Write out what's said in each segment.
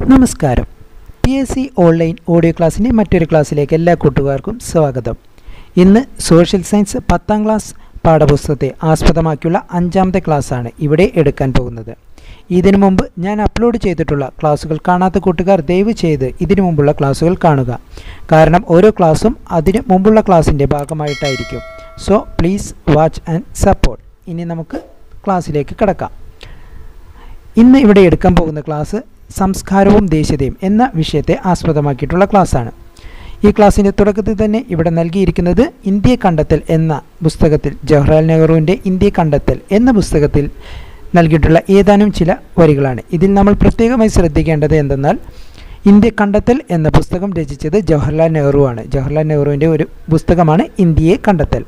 നമസ്കാരം P S C online audio ക്ലാസ്സിൻ്റെ മറ്റൊരു ക്ലാസ്സിലേക്ക് എല്ലാ കൂട്ടുകാർക്കും സ്വാഗതം ഇന്ന് സോഷ്യൽ സയൻസ് പത്താം ക്ലാസ് പാഠപുസ്തകത്തെ ആസ്പദമാക്കിയുള്ള അഞ്ചാമത്തെ ക്ലാസ്സാണ് ഇവിടെ എടുക്കാൻ പോകുന്നത് ഇതിനു മുമ്പ് ഞാൻ അപ്ലോഡ് ചെയ്തിട്ടുള്ള ക്ലാസ്സുകൾ കാണാത്ത കൂട്ടുകാർ ദയവ് ചെയ്ത് ഇതിനു മുമ്പുള്ള ക്ലാസ്സുകൾ കാണുക കാരണം ഓരോ ക്ലാസ്സും അതിന് മുമ്പുള്ള ക്ലാസ്സിൻ്റെ ഭാഗമായിട്ടായിരിക്കും so please watch and support ഇനി നമുക്ക് ക്ലാസ്സിലേക്ക് കിടക്കാം ഇന്ന് ഇവിടെ എടുക്കാൻ പോകുന്ന ക്ലാസ് സംസ്കാരവും ദേശീയതയും എന്ന വിഷയത്തെ ആസ്പദമാക്കിയിട്ടുള്ള ക്ലാസ്സാണ് ഈ ക്ലാസ്സിൻ്റെ തുടക്കത്തിൽ തന്നെ ഇവിടെ നൽകിയിരിക്കുന്നത് ഇന്ത്യ കണ്ടെത്തൽ എന്ന പുസ്തകത്തിൽ ജവഹർലാൽ നെഹ്റുവിൻ്റെ ഇന്ത്യ കണ്ടെത്തൽ എന്ന പുസ്തകത്തിൽ നൽകിയിട്ടുള്ള ഏതാനും ചില വരികളാണ് ഇതിൽ നമ്മൾ പ്രത്യേകമായി ശ്രദ്ധിക്കേണ്ടത് എന്തെന്നാൽ ഇന്ത്യ കണ്ടെത്തൽ എന്ന പുസ്തകം രചിച്ചത് ജവഹർലാൽ നെഹ്റുവാണ് ജവഹർലാൽ നെഹ്റുവിൻ്റെ ഒരു പുസ്തകമാണ് ഇന്ത്യയെ കണ്ടെത്തൽ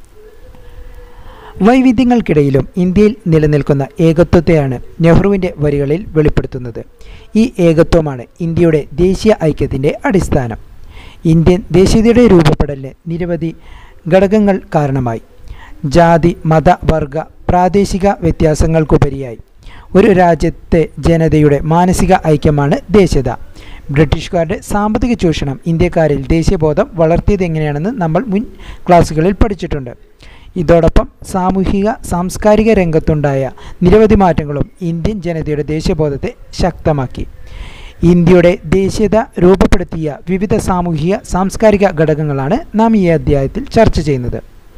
വൈവിധ്യങ്ങൾക്കിടയിലും ഇന്ത്യയിൽ നിലനിൽക്കുന്ന ഏകത്വത്തെയാണ് നെഹ്റുവിൻ്റെ വരികളിൽ വെളിപ്പെടുത്തുന്നത് ഈ ഏകത്വമാണ് ഇന്ത്യയുടെ ദേശീയ ഐക്യത്തിൻ്റെ അടിസ്ഥാനം ഇന്ത്യൻ ദേശീയതയുടെ രൂപപ്പെടലിന് നിരവധി ഘടകങ്ങൾ കാരണമായി ജാതി മത വർഗ പ്രാദേശിക വ്യത്യാസങ്ങൾക്കുപരിയായി ഒരു രാജ്യത്തെ ജനതയുടെ മാനസിക ഐക്യമാണ് ദേശീയത ബ്രിട്ടീഷുകാരുടെ സാമ്പത്തിക ചൂഷണം ഇന്ത്യക്കാരിൽ ദേശീയബോധം വളർത്തിയത് എങ്ങനെയാണെന്ന് നമ്മൾ മുൻ ക്ലാസ്സുകളിൽ പഠിച്ചിട്ടുണ്ട് ഇതോടൊപ്പം സാമൂഹിക സാംസ്കാരിക രംഗത്തുണ്ടായ നിരവധി മാറ്റങ്ങളും ഇന്ത്യൻ ജനതയുടെ ദേശീയബോധത്തെ ശക്തമാക്കി ഇന്ത്യയുടെ ദേശീയത രൂപപ്പെടുത്തിയ വിവിധ സാമൂഹിക സാംസ്കാരിക ഘടകങ്ങളാണ് നാം ഈ അധ്യായത്തിൽ ചർച്ച ചെയ്യുന്നത്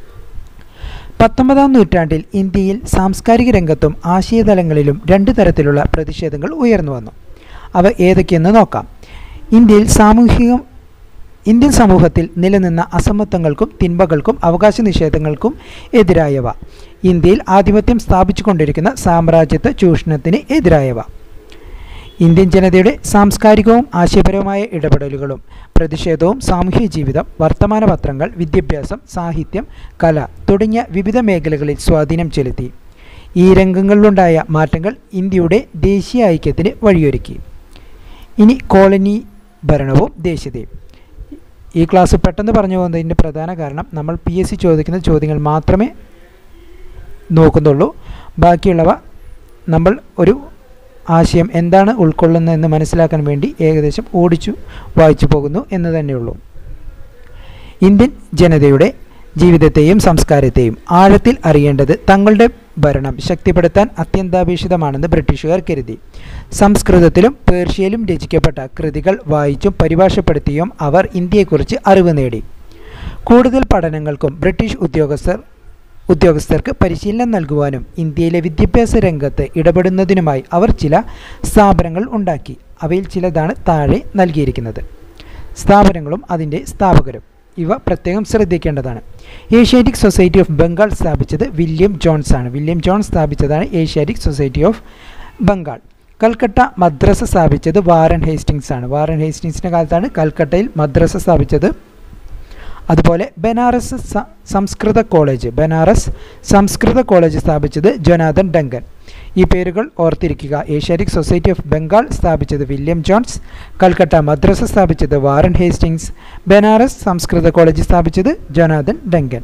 പത്തൊമ്പതാം നൂറ്റാണ്ടിൽ ഇന്ത്യയിൽ സാംസ്കാരിക രംഗത്തും ആശയതലങ്ങളിലും രണ്ട് തരത്തിലുള്ള പ്രതിഷേധങ്ങൾ ഉയർന്നു വന്നു അവ ഏതൊക്കെയെന്ന് നോക്കാം ഇന്ത്യയിൽ സാമൂഹിക ഇന്ത്യൻ സമൂഹത്തിൽ നിലനിന്ന അസമത്വങ്ങൾക്കും തിന്മകൾക്കും അവകാശ നിഷേധങ്ങൾക്കും എതിരായവ ഇന്ത്യയിൽ ആധിപത്യം സ്ഥാപിച്ചുകൊണ്ടിരിക്കുന്ന സാമ്രാജ്യത്വ ചൂഷണത്തിന് എതിരായവ ഇന്ത്യൻ ജനതയുടെ സാംസ്കാരികവും ആശയപരവുമായ ഇടപെടലുകളും പ്രതിഷേധവും സാമൂഹ്യ ജീവിതം വർത്തമാന പത്രങ്ങൾ വിദ്യാഭ്യാസം സാഹിത്യം കല തുടങ്ങിയ വിവിധ മേഖലകളിൽ സ്വാധീനം ചെലുത്തി ഈ രംഗങ്ങളിലുണ്ടായ മാറ്റങ്ങൾ ഇന്ത്യയുടെ ദേശീയ ഐക്യത്തിന് വഴിയൊരുക്കി ഇനി കോളനി ഭരണവും ദേശീയതയും ഈ ക്ലാസ് പെട്ടെന്ന് പറഞ്ഞു പോകുന്നതിൻ്റെ പ്രധാന കാരണം നമ്മൾ പി എസ് സി ചോദിക്കുന്ന ചോദ്യങ്ങൾ മാത്രമേ നോക്കുന്നുള്ളൂ ബാക്കിയുള്ളവ നമ്മൾ ഒരു ആശയം എന്താണ് ഉൾക്കൊള്ളുന്നതെന്ന് മനസ്സിലാക്കാൻ വേണ്ടി ഏകദേശം ഓടിച്ചു വായിച്ചു പോകുന്നു എന്ന് തന്നെയുള്ളൂ ഇന്ത്യൻ ജനതയുടെ ജീവിതത്തെയും സംസ്കാരത്തെയും ആഴത്തിൽ അറിയേണ്ടത് തങ്ങളുടെ ഭരണം ശക്തിപ്പെടുത്താൻ അത്യന്താപേക്ഷിതമാണെന്ന് ബ്രിട്ടീഷുകാർ കരുതി സംസ്കൃതത്തിലും പേർഷ്യയിലും രചിക്കപ്പെട്ട കൃതികൾ വായിച്ചും പരിഭാഷപ്പെടുത്തിയും അവർ ഇന്ത്യയെക്കുറിച്ച് അറിവ് നേടി കൂടുതൽ പഠനങ്ങൾക്കും ബ്രിട്ടീഷ് ഉദ്യോഗസ്ഥർ ഉദ്യോഗസ്ഥർക്ക് പരിശീലനം നൽകുവാനും ഇന്ത്യയിലെ വിദ്യാഭ്യാസ രംഗത്ത് ഇടപെടുന്നതിനുമായി അവർ ചില സ്ഥാപനങ്ങൾ ഉണ്ടാക്കി അവയിൽ ചിലതാണ് താഴെ നൽകിയിരിക്കുന്നത് സ്ഥാപനങ്ങളും അതിൻ്റെ സ്ഥാപകരും ഇവ പ്രത്യേകം ശ്രദ്ധിക്കേണ്ടതാണ് ഏഷ്യാറ്റിക് സൊസൈറ്റി ഓഫ് ബംഗാൾ സ്ഥാപിച്ചത് വില്യം ജോൺസ് ആണ് വില്യം ജോൺസ് സ്ഥാപിച്ചതാണ് Asiatic society of Bengal Calcutta Madrasa സ്ഥാപിച്ചത് വാറൻ ഹേസ്റ്റിങ്സ് ആണ് വാറൻ ഹേസ്റ്റിങ്സിൻ്റെ കാലത്താണ് കൽക്കട്ടയിൽ മദ്രസ സ്ഥാപിച്ചത് അതുപോലെ ബനാറസ് സംസ്കൃത കോളേജ് ബനാറസ് സംസ്കൃത കോളേജ് സ്ഥാപിച്ചത് ജൊനാഥൻ ഡങ്കൻ ഈ പേരുകൾ ഓർത്തിരിക്കുക ഏഷ്യാറ്റിക് സൊസൈറ്റി ഓഫ് ബംഗാൾ സ്ഥാപിച്ചത് വില്യം ജോൺസ് കൽക്കട്ട മദ്രസ സ്ഥാപിച്ചത് വാറൻ ഹേസ്റ്റിങ്സ് ബനാറസ് സംസ്കൃത കോളേജ് സ്ഥാപിച്ചത് ജൊനാഥൻ ഡങ്കൻ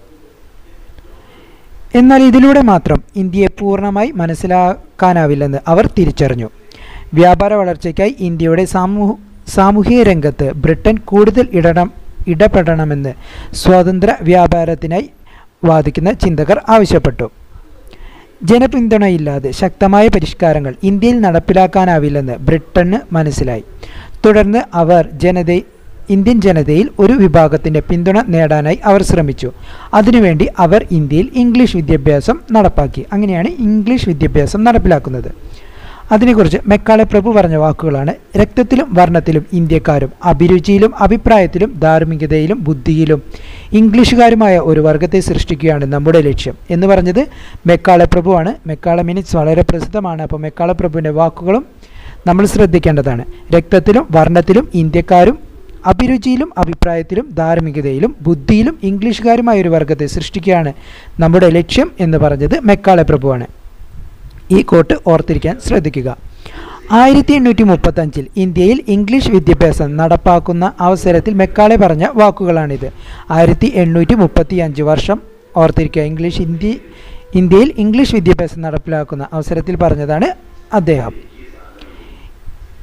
എന്നാൽ ഇതിലൂടെ മാത്രം ഇന്ത്യയെ പൂർണ്ണമായി മനസ്സിലാക്കാനാവില്ലെന്ന് അവർ തിരിച്ചറിഞ്ഞു വ്യാപാര വളർച്ചയ്ക്കായി ഇന്ത്യയുടെ സാമൂഹ സാമൂഹിക രംഗത്ത് ബ്രിട്ടൻ കൂടുതൽ ഇടണം ഇടപെടണമെന്ന് സ്വാതന്ത്ര്യ വ്യാപാരത്തിനായി വാദിക്കുന്ന ചിന്തകർ ആവശ്യപ്പെട്ടു ജനപിന്തുണയില്ലാതെ ശക്തമായ പരിഷ്കാരങ്ങൾ ഇന്ത്യയിൽ നടപ്പിലാക്കാനാവില്ലെന്ന് ബ്രിട്ടന് മനസ്സിലായി തുടർന്ന് അവർ ജനത ഇന്ത്യൻ ജനതയിൽ ഒരു വിഭാഗത്തിൻ്റെ പിന്തുണ നേടാനായി അവർ ശ്രമിച്ചു അതിനുവേണ്ടി അവർ ഇന്ത്യയിൽ ഇംഗ്ലീഷ് വിദ്യാഭ്യാസം നടപ്പാക്കി അങ്ങനെയാണ് ഇംഗ്ലീഷ് വിദ്യാഭ്യാസം നടപ്പിലാക്കുന്നത് അതിനെക്കുറിച്ച് മെക്കാളെ പ്രഭു പറഞ്ഞ വാക്കുകളാണ് രക്തത്തിലും വർണ്ണത്തിലും ഇന്ത്യക്കാരും അഭിരുചിയിലും അഭിപ്രായത്തിലും ധാർമ്മികതയിലും ബുദ്ധിയിലും ഇംഗ്ലീഷുകാരുമായ ഒരു വർഗത്തെ സൃഷ്ടിക്കുകയാണ് നമ്മുടെ ലക്ഷ്യം എന്ന് പറഞ്ഞത് മെക്കാളെ പ്രഭുവാണ് മെക്കാളെ മിനിറ്റ്സ് വളരെ പ്രസിദ്ധമാണ് അപ്പോൾ മെക്കാളെ പ്രഭുവിൻ്റെ വാക്കുകളും നമ്മൾ ശ്രദ്ധിക്കേണ്ടതാണ് രക്തത്തിലും വർണ്ണത്തിലും ഇന്ത്യക്കാരും അഭിരുചിയിലും അഭിപ്രായത്തിലും ധാർമ്മികതയിലും ബുദ്ധിയിലും ഇംഗ്ലീഷുകാരുമായ ഒരു വർഗത്തെ സൃഷ്ടിക്കുകയാണ് നമ്മുടെ ലക്ഷ്യം എന്ന് പറഞ്ഞത് മെക്കാളെ പ്രഭുവാണ് ഈ കോട്ട് ഓർത്തിരിക്കാൻ ശ്രദ്ധിക്കുക ആയിരത്തി എണ്ണൂറ്റി മുപ്പത്തഞ്ചിൽ ഇന്ത്യയിൽ ഇംഗ്ലീഷ് വിദ്യാഭ്യാസം നടപ്പാക്കുന്ന അവസരത്തിൽ മെക്കാളെ പറഞ്ഞ വാക്കുകളാണിത് ആയിരത്തി എണ്ണൂറ്റി മുപ്പത്തി അഞ്ച് വർഷം ഓർത്തിരിക്കുക ഇംഗ്ലീഷ് ഇന്ത്യ ഇന്ത്യയിൽ ഇംഗ്ലീഷ് വിദ്യാഭ്യാസം നടപ്പിലാക്കുന്ന അവസരത്തിൽ പറഞ്ഞതാണ് അദ്ദേഹം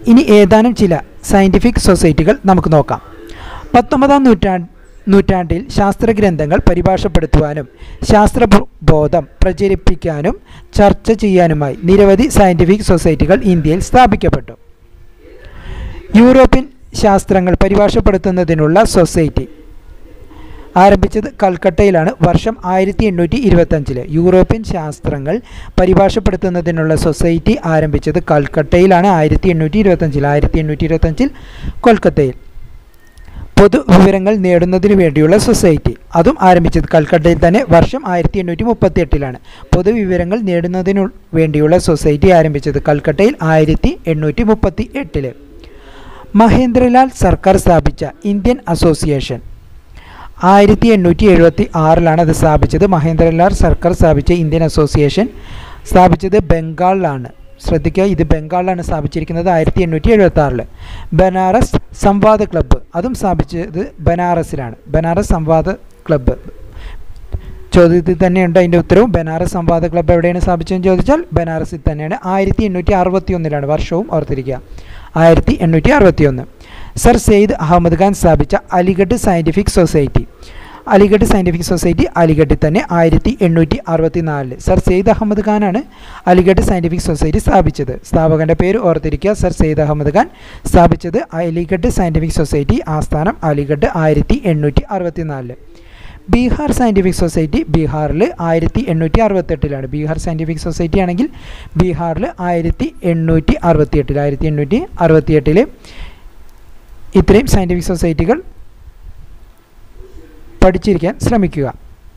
ഇനി ഏതാനും ചില സയൻറ്റിഫിക് സൊസൈറ്റികൾ നമുക്ക് നോക്കാം പത്തൊമ്പതാം നൂറ്റാണ്ട് നൂറ്റാണ്ടിൽ ശാസ്ത്രഗ്രന്ഥങ്ങൾ പരിഭാഷപ്പെടുത്തുവാനും ശാസ്ത്രബോധം പ്രചരിപ്പിക്കാനും ചർച്ച ചെയ്യാനുമായി നിരവധി സയൻറ്റിഫിക് സൊസൈറ്റികൾ ഇന്ത്യയിൽ സ്ഥാപിക്കപ്പെട്ടു യൂറോപ്യൻ ശാസ്ത്രങ്ങൾ പരിഭാഷപ്പെടുത്തുന്നതിനുള്ള സൊസൈറ്റി ആരംഭിച്ചത് കൽക്കട്ടയിലാണ് വർഷം ആയിരത്തി എണ്ണൂറ്റി ഇരുപത്തഞ്ചില് യൂറോപ്യൻ ശാസ്ത്രങ്ങൾ പരിഭാഷപ്പെടുത്തുന്നതിനുള്ള സൊസൈറ്റി ആരംഭിച്ചത് കൽക്കട്ടയിലാണ് ആയിരത്തി എണ്ണൂറ്റി ഇരുപത്തഞ്ചിൽ ആയിരത്തി എണ്ണൂറ്റി ഇരുപത്തഞ്ചിൽ കൊൽക്കത്തയിൽ പൊതുവിവരങ്ങൾ നേടുന്നതിന് വേണ്ടിയുള്ള സൊസൈറ്റി അതും ആരംഭിച്ചത് കൽക്കട്ടയിൽ തന്നെ വർഷം ആയിരത്തി എണ്ണൂറ്റി മുപ്പത്തി എട്ടിലാണ് പൊതുവിവരങ്ങൾ നേടുന്നതിനു വേണ്ടിയുള്ള സൊസൈറ്റി ആരംഭിച്ചത് കൽക്കട്ടയിൽ ആയിരത്തി എണ്ണൂറ്റി മുപ്പത്തി എട്ടില് മഹേന്ദ്രലാൽ സർക്കാർ സ്ഥാപിച്ച ഇന്ത്യൻ അസോസിയേഷൻ ആയിരത്തി എണ്ണൂറ്റി എഴുപത്തി ആറിലാണ് അത് സ്ഥാപിച്ചത് മഹേന്ദ്രലാൽ സർക്കാർ സ്ഥാപിച്ച ഇന്ത്യൻ അസോസിയേഷൻ സ്ഥാപിച്ചത് ബംഗാളിലാണ് ശ്രദ്ധിക്കുക ഇത് ബംഗാളിലാണ് സ്ഥാപിച്ചിരിക്കുന്നത് ആയിരത്തി എണ്ണൂറ്റി എഴുപത്തി ആറിൽ ബനാറസ് സംവാദ ക്ലബ്ബ് അതും സ്ഥാപിച്ചത് ബനാറസിലാണ് ബനാറസ് സംവാദ ക്ലബ്ബ് ചോദ്യത്തിൽ തന്നെയുണ്ട് അതിൻ്റെ ഉത്തരവും ബനാറസ് സംവാദ ക്ലബ്ബ് എവിടെയാണ് സ്ഥാപിച്ചതെന്ന് ചോദിച്ചാൽ ബനാറസിൽ തന്നെയാണ് ആയിരത്തി എണ്ണൂറ്റി അറുപത്തി ഒന്നിലാണ് വർഷവും ഓർത്തിരിക്കുക ആയിരത്തി എണ്ണൂറ്റി അറുപത്തി ഒന്ന് സർ സെയ്ദ് അഹമ്മദ് ഖാൻ സ്ഥാപിച്ച Aligarh scientific society Aligarh scientific society അലിഗഡിൽ തന്നെ ആയിരത്തി എണ്ണൂറ്റി അറുപത്തി നാലില് സർ സെയ്ദ് അഹമ്മദ് ഖാനാണ് അലിഗഡ് സയൻറ്റിഫിക് സൊസൈറ്റി സ്ഥാപിച്ചത് സ്ഥാപകൻ്റെ പേര് ഓർത്തിരിക്കുക സർ സെയ്ദ് അഹമ്മദ് ഖാൻ സ്ഥാപിച്ചത് അലിഗഡ് സയൻറ്റിഫിക് സൊസൈറ്റി ആസ്ഥാനം അലിഗഡ് ആയിരത്തി എണ്ണൂറ്റി അറുപത്തി നാലില് ബീഹാർ സയൻറ്റിഫിക് സൊസൈറ്റി ബീഹാറിൽ ആയിരത്തി എണ്ണൂറ്റി അറുപത്തെട്ടിലാണ് ബീഹാർ സയൻറ്റിഫിക് സൊസൈറ്റി ആണെങ്കിൽ ബീഹാറിൽ ആയിരത്തി എണ്ണൂറ്റി അറുപത്തിയെട്ടിൽ ആയിരത്തി എണ്ണൂറ്റി അറുപത്തിയെട്ടിൽ ഇത്രയും സയൻറ്റിഫിക് സൊസൈറ്റികൾ പഠിച്ചിരിക്കാൻ ശ്രമിക്കുക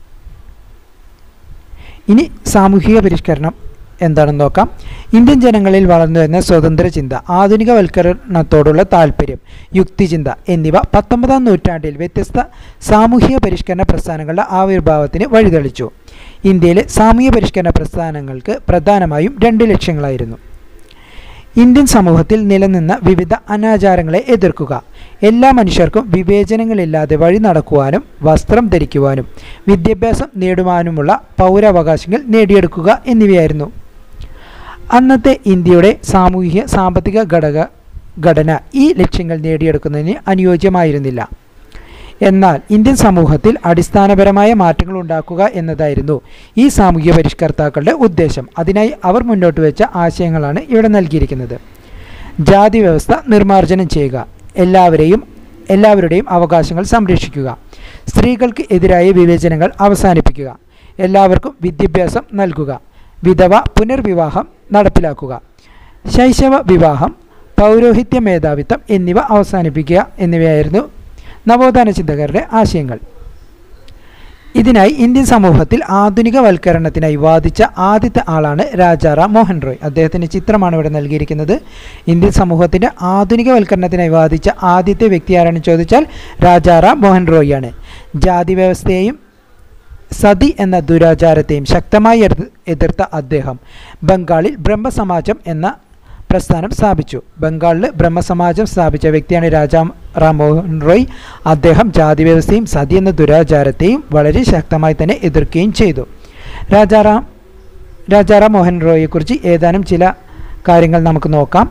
ഇനി സാമൂഹിക പരിഷ്കരണം എന്താണെന്ന് നോക്കാം ഇന്ത്യൻ ജനങ്ങളിൽ വളർന്നു വരുന്ന സ്വതന്ത്ര ചിന്ത ആധുനികവൽക്കരണത്തോടുള്ള താല്പര്യം യുക്തിചിന്ത എന്നിവ പത്തൊമ്പതാം നൂറ്റാണ്ടിൽ വ്യത്യസ്ത സാമൂഹിക പരിഷ്കരണ പ്രസ്ഥാനങ്ങളുടെ ആവിർഭാവത്തിന് വഴിതെളിച്ചു ഇന്ത്യയിലെ സാമൂഹിക പരിഷ്കരണ പ്രസ്ഥാനങ്ങൾക്ക് പ്രധാനമായും രണ്ട് ലക്ഷ്യങ്ങളായിരുന്നു ഇന്ത്യൻ സമൂഹത്തിൽ നിലനിന്ന വിവിധ അനാചാരങ്ങളെ എതിർക്കുക എല്ലാ മനുഷ്യർക്കും വിവേചനങ്ങളില്ലാതെ വഴി നടക്കുവാനും വസ്ത്രം ധരിക്കുവാനും വിദ്യാഭ്യാസം നേടുവാനുമുള്ള പൗരാവകാശങ്ങൾ നേടിയെടുക്കുക എന്നിവയായിരുന്നു അന്നത്തെ ഇന്ത്യയുടെ സാമൂഹിക സാമ്പത്തിക ഘടക ഘടന ഈ ലക്ഷ്യങ്ങൾ നേടിയെടുക്കുന്നതിന് അനുയോജ്യമായിരുന്നില്ല എന്നാൽ ഇന്ത്യൻ സമൂഹത്തിൽ അടിസ്ഥാനപരമായ മാറ്റങ്ങൾ ഉണ്ടാക്കുക എന്നതായിരുന്നു ഈ സാമൂഹിക പരിഷ്കർത്താക്കളുടെ ഉദ്ദേശം അതിനായി അവർ മുന്നോട്ട് വെച്ച ആശയങ്ങളാണ് ഇവിടെ നൽകിയിരിക്കുന്നത് ജാതി വ്യവസ്ഥ നിർമ്മാർജ്ജനം ചെയ്യുക എല്ലാവരെയും എല്ലാവരുടെയും അവകാശങ്ങൾ സംരക്ഷിക്കുക സ്ത്രീകൾക്ക് എതിരായ വിവേചനങ്ങൾ അവസാനിപ്പിക്കുക എല്ലാവർക്കും വിദ്യാഭ്യാസം നൽകുക വിധവ പുനർവിവാഹം നടപ്പിലാക്കുക ശൈശവ വിവാഹം പൗരോഹിത്യ മേധാവിത്വം എന്നിവ അവസാനിപ്പിക്കുക എന്നിവയായിരുന്നു നവോത്ഥാന ചിന്തകരുടെ ആശയങ്ങൾ ഇതിനായി ഇന്ത്യൻ സമൂഹത്തിൽ ആധുനികവൽക്കരണത്തിനായി വാദിച്ച ആദ്യത്തെ ആളാണ് രാജാറാം മോഹൻ റോയ് അദ്ദേഹത്തിൻ്റെ ചിത്രമാണ് ഇവിടെ നൽകിയിരിക്കുന്നത് ഇന്ത്യൻ സമൂഹത്തിൻ്റെ ആധുനികവൽക്കരണത്തിനായി വാദിച്ച ആദ്യത്തെ വ്യക്തി ആരാണെന്ന് ചോദിച്ചാൽ രാജാറാം മോഹൻ റോയിയാണ് ജാതി വ്യവസ്ഥയെയും സതി എന്ന ദുരാചാരത്തെയും ശക്തമായി എതിർത്ത അദ്ദേഹം ബംഗാളിൽ ബ്രഹ്മസമാജം എന്ന പ്രസ്ഥാനം സ്ഥാപിച്ചു ബംഗാളിൽ ബ്രഹ്മസമാജം സ്ഥാപിച്ച വ്യക്തിയാണ് രാജാ റാം മോഹൻ റോയ് അദ്ദേഹം ജാതി വ്യവസ്ഥയും സതി എന്ന ദുരാചാരത്തെയും വളരെ ശക്തമായി തന്നെ എതിർക്കുകയും ചെയ്തു രാജാറാം രാജാറാം മോഹൻ റോയെക്കുറിച്ച് ഏതാനും ചില കാര്യങ്ങൾ നമുക്ക് നോക്കാം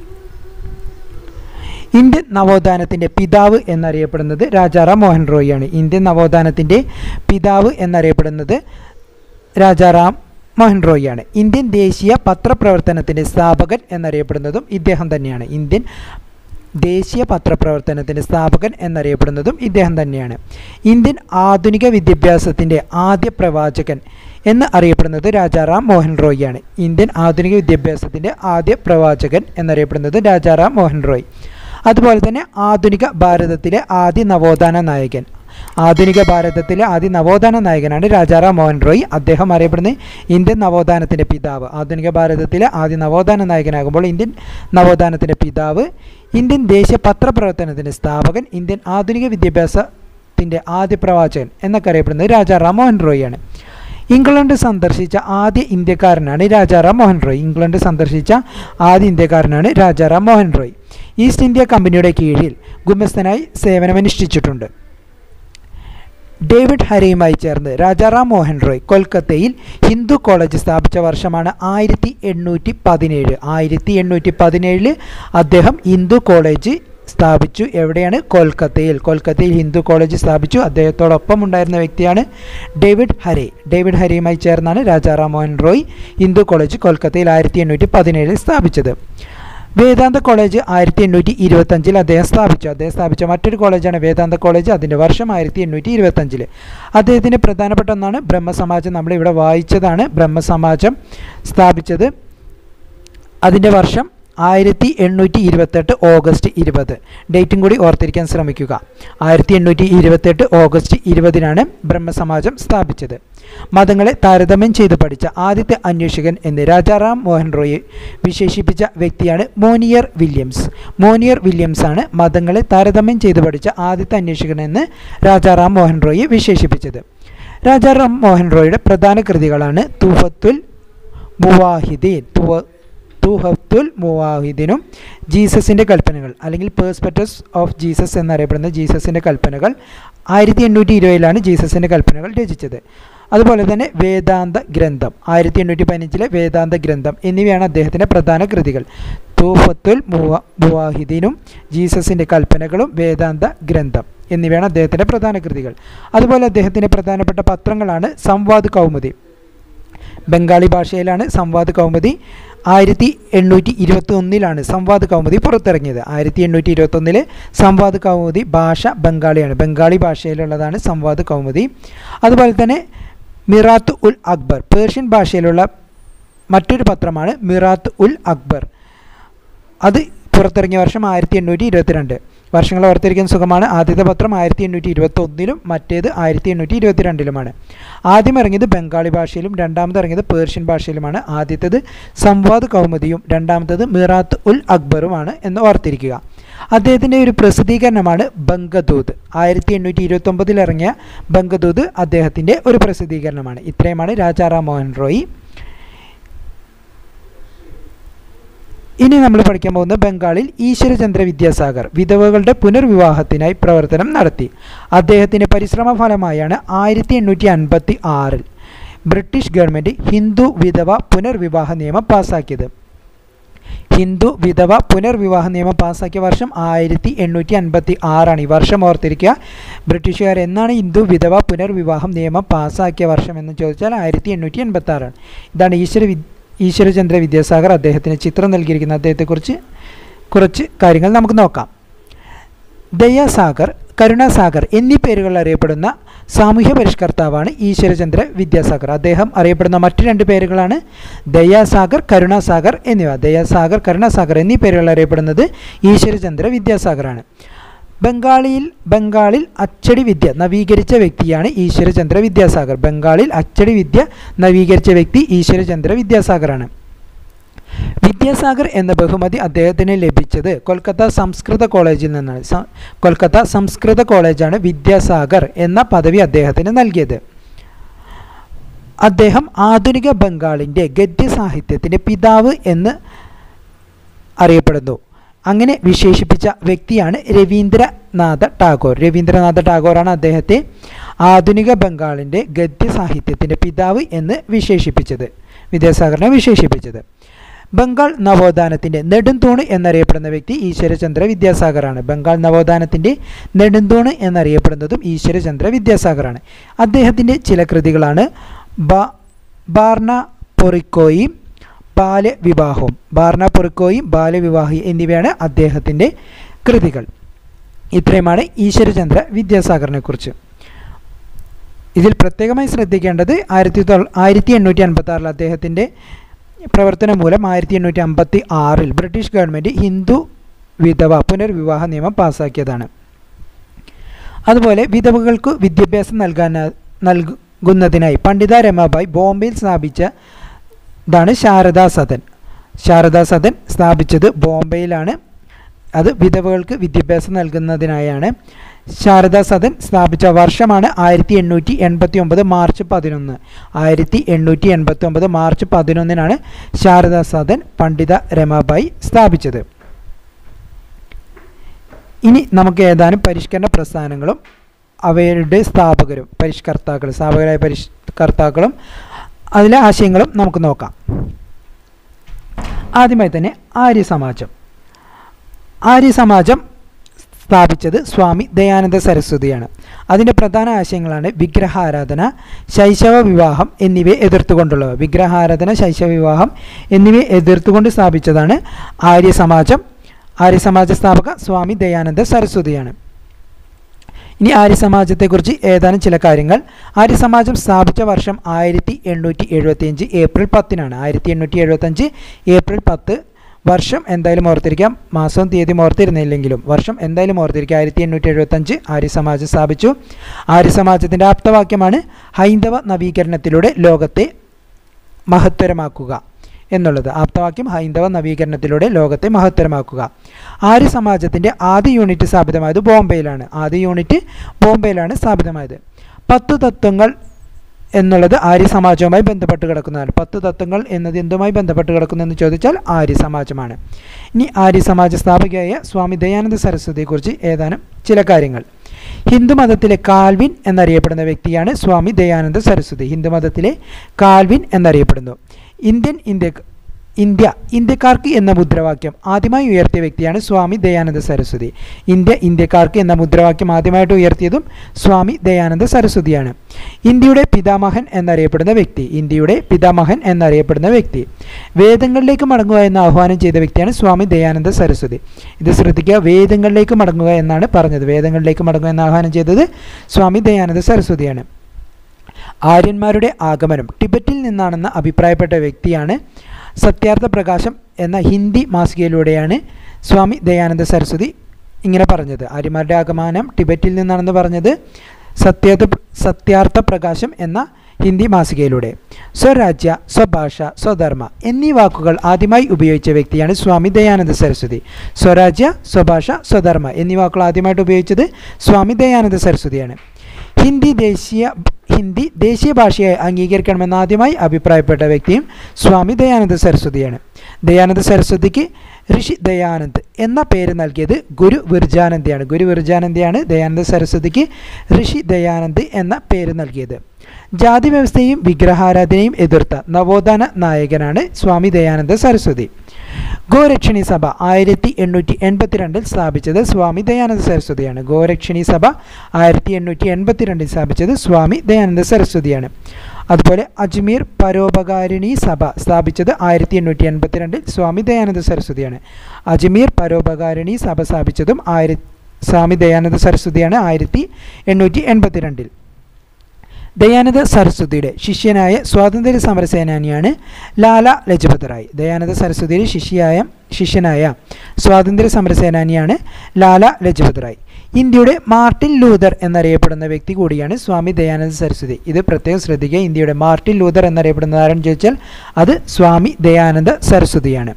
ഇന്ത്യൻ നവോത്ഥാനത്തിൻ്റെ പിതാവ് എന്നറിയപ്പെടുന്നത് രാജാറാം മോഹൻ റോയിയാണ് ഇന്ത്യൻ നവോത്ഥാനത്തിൻ്റെ പിതാവ് എന്നറിയപ്പെടുന്നത് രാജാറാം മോഹൻ റോയിയാണ് ഇന്ത്യൻ ദേശീയ പത്രപ്രവർത്തനത്തിൻ്റെ സ്ഥാപകൻ എന്നറിയപ്പെടുന്നതും ഇദ്ദേഹം തന്നെയാണ് ഇന്ത്യൻ ദേശീയ പത്രപ്രവർത്തനത്തിൻ്റെ സ്ഥാപകൻ എന്നറിയപ്പെടുന്നതും ഇദ്ദേഹം തന്നെയാണ് ഇന്ത്യൻ ആധുനിക വിദ്യാഭ്യാസത്തിൻ്റെ ആദ്യ പ്രവാചകൻ എന്ന് അറിയപ്പെടുന്നത് രാജാറാം മോഹൻ റോയിയാണ് ഇന്ത്യൻ ആധുനിക വിദ്യാഭ്യാസത്തിൻ്റെ ആദ്യ പ്രവാചകൻ എന്നറിയപ്പെടുന്നത് രാജാറാം മോഹൻ റോയ് അതുപോലെ തന്നെ ആധുനിക ഭാരതത്തിലെ ആദ്യ നവോത്ഥാന നായകൻ ആധുനിക ഭാരതത്തിലെ ആദ്യ നവോത്ഥാന നായകനാണ് രാജാറാം മോഹൻ റോയ് അദ്ദേഹം അറിയപ്പെടുന്നത് ഇന്ത്യൻ നവോത്ഥാനത്തിൻ്റെ പിതാവ് ആധുനിക ഭാരതത്തിലെ ആദ്യ നവോത്ഥാന നായകനാകുമ്പോൾ ഇന്ത്യൻ നവോത്ഥാനത്തിൻ്റെ പിതാവ് ഇന്ത്യൻ ദേശീയ പത്രപ്രവർത്തനത്തിൻ്റെ സ്ഥാപകൻ ഇന്ത്യൻ ആധുനിക വിദ്യാഭ്യാസത്തിൻ്റെ ആദ്യ പ്രവാചകൻ എന്നൊക്കെ അറിയപ്പെടുന്നത് രാജാറാം മോഹൻ റോയിയാണ് ഇംഗ്ലണ്ട് സന്ദർശിച്ച ആദ്യ ഇന്ത്യക്കാരനാണ് രാജാറാം മോഹൻ റോയ് ഇംഗ്ലണ്ട് സന്ദർശിച്ച ആദ്യ ഇന്ത്യക്കാരനാണ് രാജാറാം മോഹൻ റോയ് ഈസ്റ്റ് ഇന്ത്യ കമ്പനിയുടെ കീഴിൽ ഗുമസ്തനായി സേവനമനുഷ്ഠിച്ചിട്ടുണ്ട് ഡേവിഡ് ഹരയുമായി ചേർന്ന് രാജാറാം മോഹൻ റോയ് കൊൽക്കത്തയിൽ ഹിന്ദു കോളേജ് സ്ഥാപിച്ച വർഷമാണ് ആയിരത്തി എണ്ണൂറ്റി പതിനേഴ് ആയിരത്തി എണ്ണൂറ്റി പതിനേഴിൽ അദ്ദേഹം ഹിന്ദു കോളേജ് സ്ഥാപിച്ചു എവിടെയാണ് കൊൽക്കത്തയിൽ കൊൽക്കത്തയിൽ ഹിന്ദു കോളേജ് സ്ഥാപിച്ചു അദ്ദേഹത്തോടൊപ്പം ഉണ്ടായിരുന്ന വ്യക്തിയാണ് ഡേവിഡ് ഹരെ ഡേവിഡ് ഹരയുമായി ചേർന്നാണ് രാജാറാം മോഹൻ റോയ് ഹിന്ദു കോളേജ് കൊൽക്കത്തയിൽ ആയിരത്തി എണ്ണൂറ്റി പതിനേഴിൽ സ്ഥാപിച്ചത് വേദാന്ത കോളേജ് ആയിരത്തി എണ്ണൂറ്റി ഇരുപത്തഞ്ചിൽ അദ്ദേഹം സ്ഥാപിച്ചു അദ്ദേഹം സ്ഥാപിച്ച മറ്റൊരു കോളേജാണ് വേദാന്ത കോളേജ് അതിൻ്റെ വർഷം ആയിരത്തി എണ്ണൂറ്റി ഇരുപത്തഞ്ചിൽ അദ്ദേഹത്തിന് പ്രധാനപ്പെട്ട ഒന്നാണ് ബ്രഹ്മസമാജം നമ്മളിവിടെ വായിച്ചതാണ് ബ്രഹ്മസമാജം സ്ഥാപിച്ചത് അതിൻ്റെ വർഷം ആയിരത്തി എണ്ണൂറ്റി ഇരുപത്തെട്ട് ഓഗസ്റ്റ് ഇരുപത് ഡേറ്റും കൂടി ഓർത്തിരിക്കാൻ ശ്രമിക്കുക ആയിരത്തി എണ്ണൂറ്റി ഇരുപത്തെട്ട് ഓഗസ്റ്റ് ഇരുപതിനാണ് ബ്രഹ്മസമാജം സ്ഥാപിച്ചത് മതങ്ങളെ താരതമ്യം ചെയ്ത് പഠിച്ച ആദ്യത്തെ അന്വേഷകൻ എന്ന് രാജാറാം മോഹൻ റോയെ വിശേഷിപ്പിച്ച വ്യക്തിയാണ് മോനിയർ വില്യംസ് മോനിയർ വില്യംസ് ആണ് മതങ്ങളെ താരതമ്യം ചെയ്ത് പഠിച്ച ആദ്യത്തെ അന്വേഷകൻ എന്ന് രാജാറാം മോഹൻ റോയെ വിശേഷിപ്പിച്ചത് രാജാറാം മോഹൻ റോയുടെ പ്രധാന കൃതികളാണ് തുഫത്തുൽ മുവാഹിദീൻ തുവ തുഹത്തുൽ മുവാഹിദിനും ജീസസിൻ്റെ കൽപ്പനകൾ അല്ലെങ്കിൽ പേഴ്സ്പെക്ടസ് ഓഫ് ജീസസ് എന്നറിയപ്പെടുന്ന ജീസസിൻ്റെ കൽപ്പനകൾ ആയിരത്തി എണ്ണൂറ്റി ഇരുപതിലാണ് ജീസസിൻ്റെ കൽപ്പനകൾ രചിച്ചത് അതുപോലെ തന്നെ വേദാന്ത ഗ്രന്ഥം ആയിരത്തി എണ്ണൂറ്റി പതിനഞ്ചിലെ വേദാന്ത ഗ്രന്ഥം എന്നിവയാണ് അദ്ദേഹത്തിൻ്റെ പ്രധാന കൃതികൾ തൂഫത്തുൽ മുവ മുവാഹിദിനും ജീസസിൻ്റെ കൽപ്പനകളും വേദാന്ത ഗ്രന്ഥം എന്നിവയാണ് അദ്ദേഹത്തിൻ്റെ പ്രധാന കൃതികൾ അതുപോലെ അദ്ദേഹത്തിൻ്റെ പ്രധാനപ്പെട്ട പത്രങ്ങളാണ് സംവാദ് കൗമുദി ബംഗാളി ഭാഷയിലാണ് സംവാദ് കൗമുദി ആയിരത്തി എണ്ണൂറ്റി ഇരുപത്തി ഒന്നിലാണ് സംവാദ് കൗമുദി പുറത്തിറങ്ങിയത് ആയിരത്തി എണ്ണൂറ്റി ഇരുപത്തി ഒന്നിലെ സംവാദ് കൗമുദി ഭാഷ ബംഗാളിയാണ് ബംഗാളി ഭാഷയിലുള്ളതാണ് സംവാദ് കൗമുദി അതുപോലെ തന്നെ മിറാത്ത് ഉൽ അക്ബർ പേർഷ്യൻ ഭാഷയിലുള്ള മറ്റൊരു പത്രമാണ് മിറാത്ത് ഉൽ അക്ബർ അത് പുറത്തിറങ്ങിയ വർഷം ആയിരത്തി എണ്ണൂറ്റി ഇരുപത്തിരണ്ട് വർഷങ്ങൾ ഓർത്തിരിക്കാൻ സുഖമാണ് ആദ്യത്തെ പത്രം ആയിരത്തി എണ്ണൂറ്റി ഇരുപത്തി ഒന്നിലും മറ്റേത് ആയിരത്തി എണ്ണൂറ്റി ഇരുപത്തിരണ്ടിലുമാണ് ആദ്യം ഇറങ്ങിയത് ബംഗാളി ഭാഷയിലും രണ്ടാമത് ഇറങ്ങിയത് പേർഷ്യൻ ഭാഷയിലുമാണ് ആദ്യത്തേത് സംവാദ് കൗമുദിയും രണ്ടാമത്തേത് മിറാത്ത് ഉൽ അക്ബറുമാണ് എന്ന് ഓർത്തിരിക്കുക അദ്ദേഹത്തിൻ്റെ ഒരു പ്രസിദ്ധീകരണമാണ് ബംഗദൂത് ആയിരത്തി എണ്ണൂറ്റി ഇരുപത്തൊമ്പതിൽ ഇറങ്ങിയ ബംഗദൂത് അദ്ദേഹത്തിൻ്റെ ഒരു പ്രസിദ്ധീകരണമാണ് ഇത്രയുമാണ് രാജാറാം മോഹൻ റോയി ഇനി നമ്മൾ പഠിക്കാൻ പോകുന്നത് ബംഗാളിൽ ഈശ്വരചന്ദ്ര വിദ്യാസാഗർ വിധവകളുടെ പുനർവിവാഹത്തിനായി പ്രവർത്തനം നടത്തി അദ്ദേഹത്തിൻ്റെ പരിശ്രമ ഫലമായാണ് ആയിരത്തി എണ്ണൂറ്റി അൻപത്തി ആറിൽ ബ്രിട്ടീഷ് ഗവൺമെൻറ് ഹിന്ദു വിധവ പുനർവിവാഹ നിയമം പാസാക്കിയത് ഹിന്ദു വിധവ പുനർവിവാഹ നിയമം പാസാക്കിയ വർഷം ആയിരത്തി എണ്ണൂറ്റി അൻപത്തി ആറാണ് ഈ വർഷം ഓർത്തിരിക്കുക ബ്രിട്ടീഷുകാർ എന്നാണ് ഹിന്ദു വിധവ പുനർവിവാഹം നിയമം പാസാക്കിയ വർഷം എന്ന് ചോദിച്ചാൽ ആയിരത്തി എണ്ണൂറ്റി അൻപത്തി ആറാണ് ഇതാണ് ഈശ്വര വി ഈശ്വരചന്ദ്ര വിദ്യാസാഗർ അദ്ദേഹത്തിന് ചിത്രം നൽകിയിരിക്കുന്ന അദ്ദേഹത്തെക്കുറിച്ച് കുറച്ച് കാര്യങ്ങൾ നമുക്ക് നോക്കാം ദയാസാഗർ കരുണാസാഗർ എന്നീ പേരുകളിൽ അറിയപ്പെടുന്ന സാമൂഹ്യ പരിഷ്കർത്താവാണ് ഈശ്വരചന്ദ്ര വിദ്യാസാഗർ അദ്ദേഹം അറിയപ്പെടുന്ന മറ്റു രണ്ട് പേരുകളാണ് ദയാസാഗർ കരുണാസാഗർ എന്നിവ ദയാസാഗർ കരുണാസാഗർ എന്നീ പേരുകളിൽ അറിയപ്പെടുന്നത് ഈശ്വരചന്ദ്ര വിദ്യാസാഗറാണ് ബംഗാളിയിൽ ബംഗാളിൽ അച്ചടി വിദ്യ നവീകരിച്ച വ്യക്തിയാണ് ഈശ്വരചന്ദ്ര വിദ്യാസാഗർ ബംഗാളിൽ അച്ചടി വിദ്യ നവീകരിച്ച വ്യക്തി ഈശ്വരചന്ദ്ര വിദ്യാസാഗറാണ് വിദ്യാസാഗർ എന്ന ബഹുമതി അദ്ദേഹത്തിന് ലഭിച്ചത് കൊൽക്കത്ത സംസ്കൃത കോളേജിൽ നിന്നാണ് കൊൽക്കത്ത സംസ്കൃത കോളേജാണ് വിദ്യാസാഗർ എന്ന പദവി അദ്ദേഹത്തിന് നൽകിയത് അദ്ദേഹം ആധുനിക ബംഗാളിൻ്റെ ഗദ്യ സാഹിത്യത്തിൻ്റെ പിതാവ് എന്ന് അറിയപ്പെടുന്നു അങ്ങനെ വിശേഷിപ്പിച്ച വ്യക്തിയാണ് രവീന്ദ്രനാഥ ടാഗോർ രവീന്ദ്രനാഥ ടാഗോറാണ് അദ്ദേഹത്തെ ആധുനിക ബംഗാളിൻ്റെ ഗദ്യ സാഹിത്യത്തിൻ്റെ പിതാവ് എന്ന് വിശേഷിപ്പിച്ചത് വിദ്യാസാഗറിനെ വിശേഷിപ്പിച്ചത് ബംഗാൾ നവോത്ഥാനത്തിൻ്റെ നെടുന്തൂണ് എന്നറിയപ്പെടുന്ന വ്യക്തി ഈശ്വരചന്ദ്ര വിദ്യാസാഗറാണ് ബംഗാൾ നവോത്ഥാനത്തിൻ്റെ നെടുന്തൂണ് എന്നറിയപ്പെടുന്നതും ഈശ്വരചന്ദ്ര വിദ്യാസാഗറാണ് അദ്ദേഹത്തിൻ്റെ ചില കൃതികളാണ് ബ ബാർണ പൊറിക്കോയും ബാലവിവാഹവും ബാർണ പൊറിക്കോയും ബാലവിവാഹി എന്നിവയാണ് അദ്ദേഹത്തിൻ്റെ കൃതികൾ ഇത്രയുമാണ് ഈശ്വരചന്ദ്ര വിദ്യാസാഗറിനെ കുറിച്ച് ഇതിൽ പ്രത്യേകമായി ശ്രദ്ധിക്കേണ്ടത് ആയിരത്തി തൊള്ള ആയിരത്തി എണ്ണൂറ്റി അൻപത്തി ആറിൽ അദ്ദേഹത്തിൻ്റെ പ്രവർത്തനം മൂലം ആയിരത്തി എണ്ണൂറ്റി അമ്പത്തി ആറിൽ ബ്രിട്ടീഷ് ഗവൺമെൻറ് ഹിന്ദു വിധവ പുനർവിവാഹ നിയമം പാസാക്കിയതാണ് അതുപോലെ വിധവകൾക്ക് വിദ്യാഭ്യാസം നൽകാൻ നൽകുന്നതിനായി പണ്ഡിത രമാബായി ബോംബെയിൽ സ്ഥാപിച്ച ഇതാണ് ശാരദാ സദൻ ശാരദാ സദൻ സ്ഥാപിച്ചത് ബോംബെയിലാണ് അത് വിധവകൾക്ക് വിദ്യാഭ്യാസം നൽകുന്നതിനായാണ് ശാരദാ സദൻ സ്ഥാപിച്ച വർഷമാണ് ആയിരത്തി എണ്ണൂറ്റി എൺപത്തി ഒമ്പത് മാർച്ച് പതിനൊന്ന് ആയിരത്തി എണ്ണൂറ്റി എൺപത്തി ഒമ്പത് മാർച്ച് പതിനൊന്നിനാണ് ശാരദാ സദൻ പണ്ഡിത രമാബായി സ്ഥാപിച്ചത് ഇനി നമുക്ക് ഏതാനും പരിഷ്കരണ പ്രസ്ഥാനങ്ങളും അവയുടെ സ്ഥാപകരും പരിഷ്കർത്താക്കൾ സ്ഥാപകരായ പരിഷ്കർത്താക്കളും അതിലെ ആശയങ്ങളും നമുക്ക് നോക്കാം ആദ്യമായി തന്നെ ആര്യ സമാജം ആര്യ സമാജം സ്ഥാപിച്ചത് സ്വാമി ദയാനന്ദ സരസ്വതിയാണ് അതിൻ്റെ പ്രധാന ആശയങ്ങളാണ് വിഗ്രഹാരാധന ശൈശവ വിവാഹം എന്നിവയെ എതിർത്തുകൊണ്ടുള്ളവ വിഗ്രഹാരാധന ശൈശവ വിവാഹം എന്നിവയെ എതിർത്തുകൊണ്ട് സ്ഥാപിച്ചതാണ് ആര്യ സമാജം ആര്യ സമാജ സ്ഥാപക സ്വാമി ദയാനന്ദ സരസ്വതിയാണ് ഇനി ആര്യ സമാജത്തെക്കുറിച്ച് ഏതാനും ചില കാര്യങ്ങൾ ആര്യ സമാജം സ്ഥാപിച്ച വർഷം ആയിരത്തി എണ്ണൂറ്റി എഴുപത്തിയഞ്ച് ഏപ്രിൽ പത്തിനാണ് ആയിരത്തി എണ്ണൂറ്റി എഴുപത്തഞ്ച് ഏപ്രിൽ പത്ത് വർഷം എന്തായാലും ഓർത്തിരിക്കാം മാസവും തീയതിയും ഓർത്തിരുന്നില്ലെങ്കിലും വർഷം എന്തായാലും ഓർത്തിരിക്കുക ആയിരത്തി എണ്ണൂറ്റി എഴുപത്തഞ്ച് ആര്യ സമാജം സ്ഥാപിച്ചു ആര്യ സമാജത്തിൻ്റെ ആപ്തവാക്യമാണ് ഹൈന്ദവ നവീകരണത്തിലൂടെ ലോകത്തെ മഹത്തരമാക്കുക എന്നുള്ളത് ആപ്തവാക്യം ഹൈന്ദവ നവീകരണത്തിലൂടെ ലോകത്തെ മഹത്തരമാക്കുക ആര്യ സമാജത്തിൻ്റെ ആദ്യ യൂണിറ്റ് സ്ഥാപിതമായത് ബോംബെയിലാണ് ആദ്യ യൂണിറ്റ് ബോംബെയിലാണ് സ്ഥാപിതമായത് പത്ത് തത്വങ്ങൾ എന്നുള്ളത് ആര്യ സമാജവുമായി ബന്ധപ്പെട്ട് കിടക്കുന്നതാണ് പത്ത് തത്വങ്ങൾ എന്നത് എന്തുമായി ബന്ധപ്പെട്ട് കിടക്കുന്നതെന്ന് ചോദിച്ചാൽ ആര്യ സമാജമാണ് ഇനി ആര്യ സമാജ സ്ഥാപികയായ സ്വാമി ദയാനന്ദ സരസ്വതിയെക്കുറിച്ച് ഏതാനും ചില കാര്യങ്ങൾ ഹിന്ദുമതത്തിലെ കാൽവിൻ എന്നറിയപ്പെടുന്ന വ്യക്തിയാണ് സ്വാമി ദയാനന്ദ സരസ്വതി ഹിന്ദുമതത്തിലെ കാൽവിൻ എന്നറിയപ്പെടുന്നു ഇന്ത്യൻ ഇന്ത്യ ഇന്ത്യ ഇന്ത്യക്കാർക്ക് എന്ന മുദ്രാവാക്യം ആദ്യമായി ഉയർത്തിയ വ്യക്തിയാണ് സ്വാമി ദയാനന്ദ സരസ്വതി ഇന്ത്യ ഇന്ത്യക്കാർക്ക് എന്ന മുദ്രാവാക്യം ആദ്യമായിട്ട് ഉയർത്തിയതും സ്വാമി ദയാനന്ദ സരസ്വതിയാണ് ഇന്ത്യയുടെ പിതാമഹൻ എന്നറിയപ്പെടുന്ന വ്യക്തി ഇന്ത്യയുടെ പിതാമഹൻ എന്നറിയപ്പെടുന്ന വ്യക്തി വേദങ്ങളിലേക്ക് മടങ്ങുക എന്ന് ആഹ്വാനം ചെയ്ത വ്യക്തിയാണ് സ്വാമി ദയാനന്ദ സരസ്വതി ഇത് ശ്രദ്ധിക്കുക വേദങ്ങളിലേക്ക് മടങ്ങുക എന്നാണ് പറഞ്ഞത് വേദങ്ങളിലേക്ക് മടങ്ങുക എന്ന് ആഹ്വാനം ചെയ്തത് സ്വാമി ദയാനന്ദ സരസ്വതിയാണ് ആര്യന്മാരുടെ ആഗമനം ടിബറ്റിൽ നിന്നാണെന്ന് അഭിപ്രായപ്പെട്ട വ്യക്തിയാണ് സത്യാർത്ഥ പ്രകാശം എന്ന ഹിന്ദി മാസികയിലൂടെയാണ് സ്വാമി ദയാനന്ദ സരസ്വതി ഇങ്ങനെ പറഞ്ഞത് ആര്യന്മാരുടെ ആഗമനം ടിബറ്റിൽ നിന്നാണെന്ന് പറഞ്ഞത് സത്യാർത്ഥ സത്യാർത്ഥ പ്രകാശം എന്ന ഹിന്ദി മാസികയിലൂടെ സ്വരാജ്യ സ്വഭാഷ സ്വധർമ്മ എന്നീ വാക്കുകൾ ആദ്യമായി ഉപയോഗിച്ച വ്യക്തിയാണ് സ്വാമി ദയാനന്ദ സരസ്വതി സ്വരാജ്യ സ്വഭാഷ സ്വധർമ്മ എന്നീ വാക്കുകൾ ആദ്യമായിട്ട് ഉപയോഗിച്ചത് സ്വാമി ദയാനന്ദ സരസ്വതിയാണ് ഹിന്ദി ദേശീയ ഹിന്ദി ദേശീയ ഭാഷയായി അംഗീകരിക്കണമെന്ന് ആദ്യമായി അഭിപ്രായപ്പെട്ട വ്യക്തിയും സ്വാമി ദയാനന്ദ സരസ്വതിയാണ് ദയാനന്ദ സരസ്വതിക്ക് ഋഷി ദയാനന്ദ് എന്ന പേര് നൽകിയത് ഗുരു വിർജാനന്ദയാണ് ഗുരു വിർജാനന്ദയാണ് ദയാനന്ദ സരസ്വതിക്ക് ഋഷി ദയാനന്ദ് എന്ന പേര് നൽകിയത് ജാതി വ്യവസ്ഥയും വിഗ്രഹാരാധനയും എതിർത്ത നവോത്ഥാന നായകനാണ് സ്വാമി ദയാനന്ദ സരസ്വതി ഗോരക്ഷണി സഭ ആയിരത്തി എണ്ണൂറ്റി എൺപത്തിരണ്ടിൽ സ്ഥാപിച്ചത് സ്വാമി ദയാനന്ദ സരസ്വതിയാണ് ഗോരക്ഷണി സഭ ആയിരത്തി എണ്ണൂറ്റി എൺപത്തിരണ്ടിൽ സ്ഥാപിച്ചത് സ്വാമി ദയാനന്ദ സരസ്വതിയാണ് അതുപോലെ അജ്മീർ പരോപകാരിണി സഭ സ്ഥാപിച്ചത് ആയിരത്തി എണ്ണൂറ്റി എൺപത്തിരണ്ടിൽ സ്വാമി ദയാനന്ദ സരസ്വതിയാണ് അജ്മീർ പരോപകാരിണി സഭ സ്ഥാപിച്ചതും ആയിര സ്വാമി ദയാനന്ദ സരസ്വതിയാണ് ആയിരത്തി എണ്ണൂറ്റി എൺപത്തിരണ്ടിൽ ദയാനന്ദ സരസ്വതിയുടെ ശിഷ്യനായ സ്വാതന്ത്ര്യ സമര സേനാനിയാണ് ലാല ലജപത് റായ് ദയാനന്ദ സരസ്വതിയുടെ ശിഷ്യയായ ശിഷ്യനായ സ്വാതന്ത്ര്യ സമര സേനാനിയാണ് ലാല ലജപത് റായ് ഇന്ത്യയുടെ മാർട്ടിൻ ലൂതർ എന്നറിയപ്പെടുന്ന വ്യക്തി കൂടിയാണ് സ്വാമി ദയാനന്ദ സരസ്വതി ഇത് പ്രത്യേകം ശ്രദ്ധിക്കുക ഇന്ത്യയുടെ മാർട്ടിൻ ലൂതർ എന്നറിയപ്പെടുന്ന ആരെന്ന് ചോദിച്ചാൽ അത് സ്വാമി ദയാനന്ദ സരസ്വതിയാണ്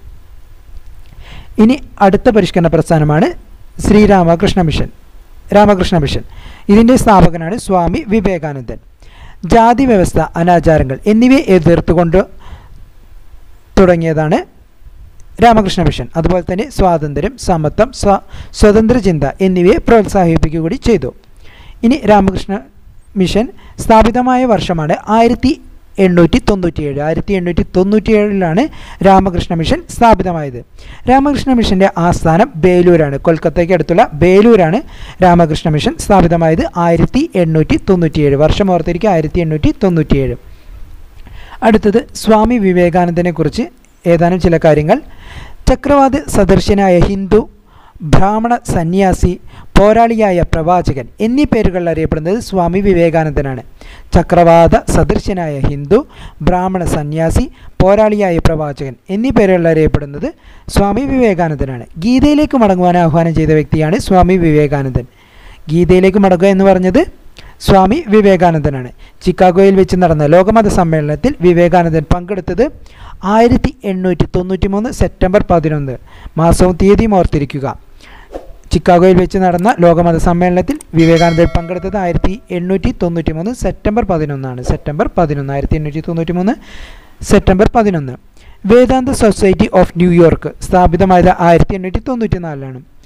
ഇനി അടുത്ത പരിഷ്കരണ പ്രസ്ഥാനമാണ് ശ്രീരാമകൃഷ്ണ മിഷൻ രാമകൃഷ്ണ മിഷൻ ഇതിൻ്റെ സ്ഥാപകനാണ് സ്വാമി വിവേകാനന്ദൻ ജാതി വ്യവസ്ഥ അനാചാരങ്ങൾ എന്നിവയെ എതിർത്തുകൊണ്ട് തുടങ്ങിയതാണ് രാമകൃഷ്ണ മിഷൻ അതുപോലെ തന്നെ സ്വാതന്ത്ര്യം സമത്വം സ്വ സ്വതന്ത്ര ചിന്ത എന്നിവയെ പ്രോത്സാഹിപ്പിക്കുക കൂടി ചെയ്തു ഇനി രാമകൃഷ്ണ മിഷൻ സ്ഥാപിതമായ വർഷമാണ് ആയിരത്തി എണ്ണൂറ്റി തൊണ്ണൂറ്റിയേഴ് ആയിരത്തി എണ്ണൂറ്റി തൊണ്ണൂറ്റിയേഴിലാണ് രാമകൃഷ്ണ മിഷൻ സ്ഥാപിതമായത് രാമകൃഷ്ണ മിഷൻ്റെ ആസ്ഥാനം ബേലൂരാണ് കൊൽക്കത്തയ്ക്ക് അടുത്തുള്ള ബേലൂരാണ് രാമകൃഷ്ണ മിഷൻ സ്ഥാപിതമായത് ആയിരത്തി എണ്ണൂറ്റി തൊണ്ണൂറ്റിയേഴ് വർഷം ഓർത്തിരിക്കുക ആയിരത്തി എണ്ണൂറ്റി തൊണ്ണൂറ്റിയേഴ് അടുത്തത് സ്വാമി വിവേകാനന്ദനെ കുറിച്ച് ഏതാനും ചില കാര്യങ്ങൾ ചക്രവാത സദൃശ്യനായ ഹിന്ദു ബ്രാഹ്മണ സന്യാസി പോരാളിയായ പ്രവാചകൻ എന്നീ പേരുകളിൽ അറിയപ്പെടുന്നത് സ്വാമി വിവേകാനന്ദനാണ് ചക്രവാത സദൃശ്യനായ ഹിന്ദു ബ്രാഹ്മണ സന്യാസി പോരാളിയായ പ്രവാചകൻ എന്നീ പേരുകളിൽ അറിയപ്പെടുന്നത് സ്വാമി വിവേകാനന്ദനാണ് ഗീതയിലേക്ക് മടങ്ങുവാൻ ആഹ്വാനം ചെയ്ത വ്യക്തിയാണ് സ്വാമി വിവേകാനന്ദൻ ഗീതയിലേക്ക് മടങ്ങുക എന്ന് പറഞ്ഞത് സ്വാമി വിവേകാനന്ദനാണ് ചിക്കാഗോയിൽ വെച്ച് നടന്ന ലോകമത സമ്മേളനത്തിൽ വിവേകാനന്ദൻ പങ്കെടുത്തത് ആയിരത്തി എണ്ണൂറ്റി തൊണ്ണൂറ്റി മൂന്ന് സെപ്റ്റംബർ പതിനൊന്ന് മാസവും തീയതിയും ഓർത്തിരിക്കുക ചിക്കാഗോയിൽ വെച്ച് നടന്ന ലോകമത സമ്മേളനത്തിൽ വിവേകാനന്ദൻ പങ്കെടുത്തത് ആയിരത്തി എണ്ണൂറ്റി തൊണ്ണൂറ്റി മൂന്ന് സെപ്റ്റംബർ പതിനൊന്നാണ് സെപ്റ്റംബർ പതിനൊന്ന് ആയിരത്തി എണ്ണൂറ്റി തൊണ്ണൂറ്റി മൂന്ന് സെപ്റ്റംബർ പതിനൊന്ന് വേദാന്ത സൊസൈറ്റി ഓഫ് ന്യൂയോർക്ക് സ്ഥാപിതമായത് ആയിരത്തി എണ്ണൂറ്റി തൊണ്ണൂറ്റി നാലിലാണ്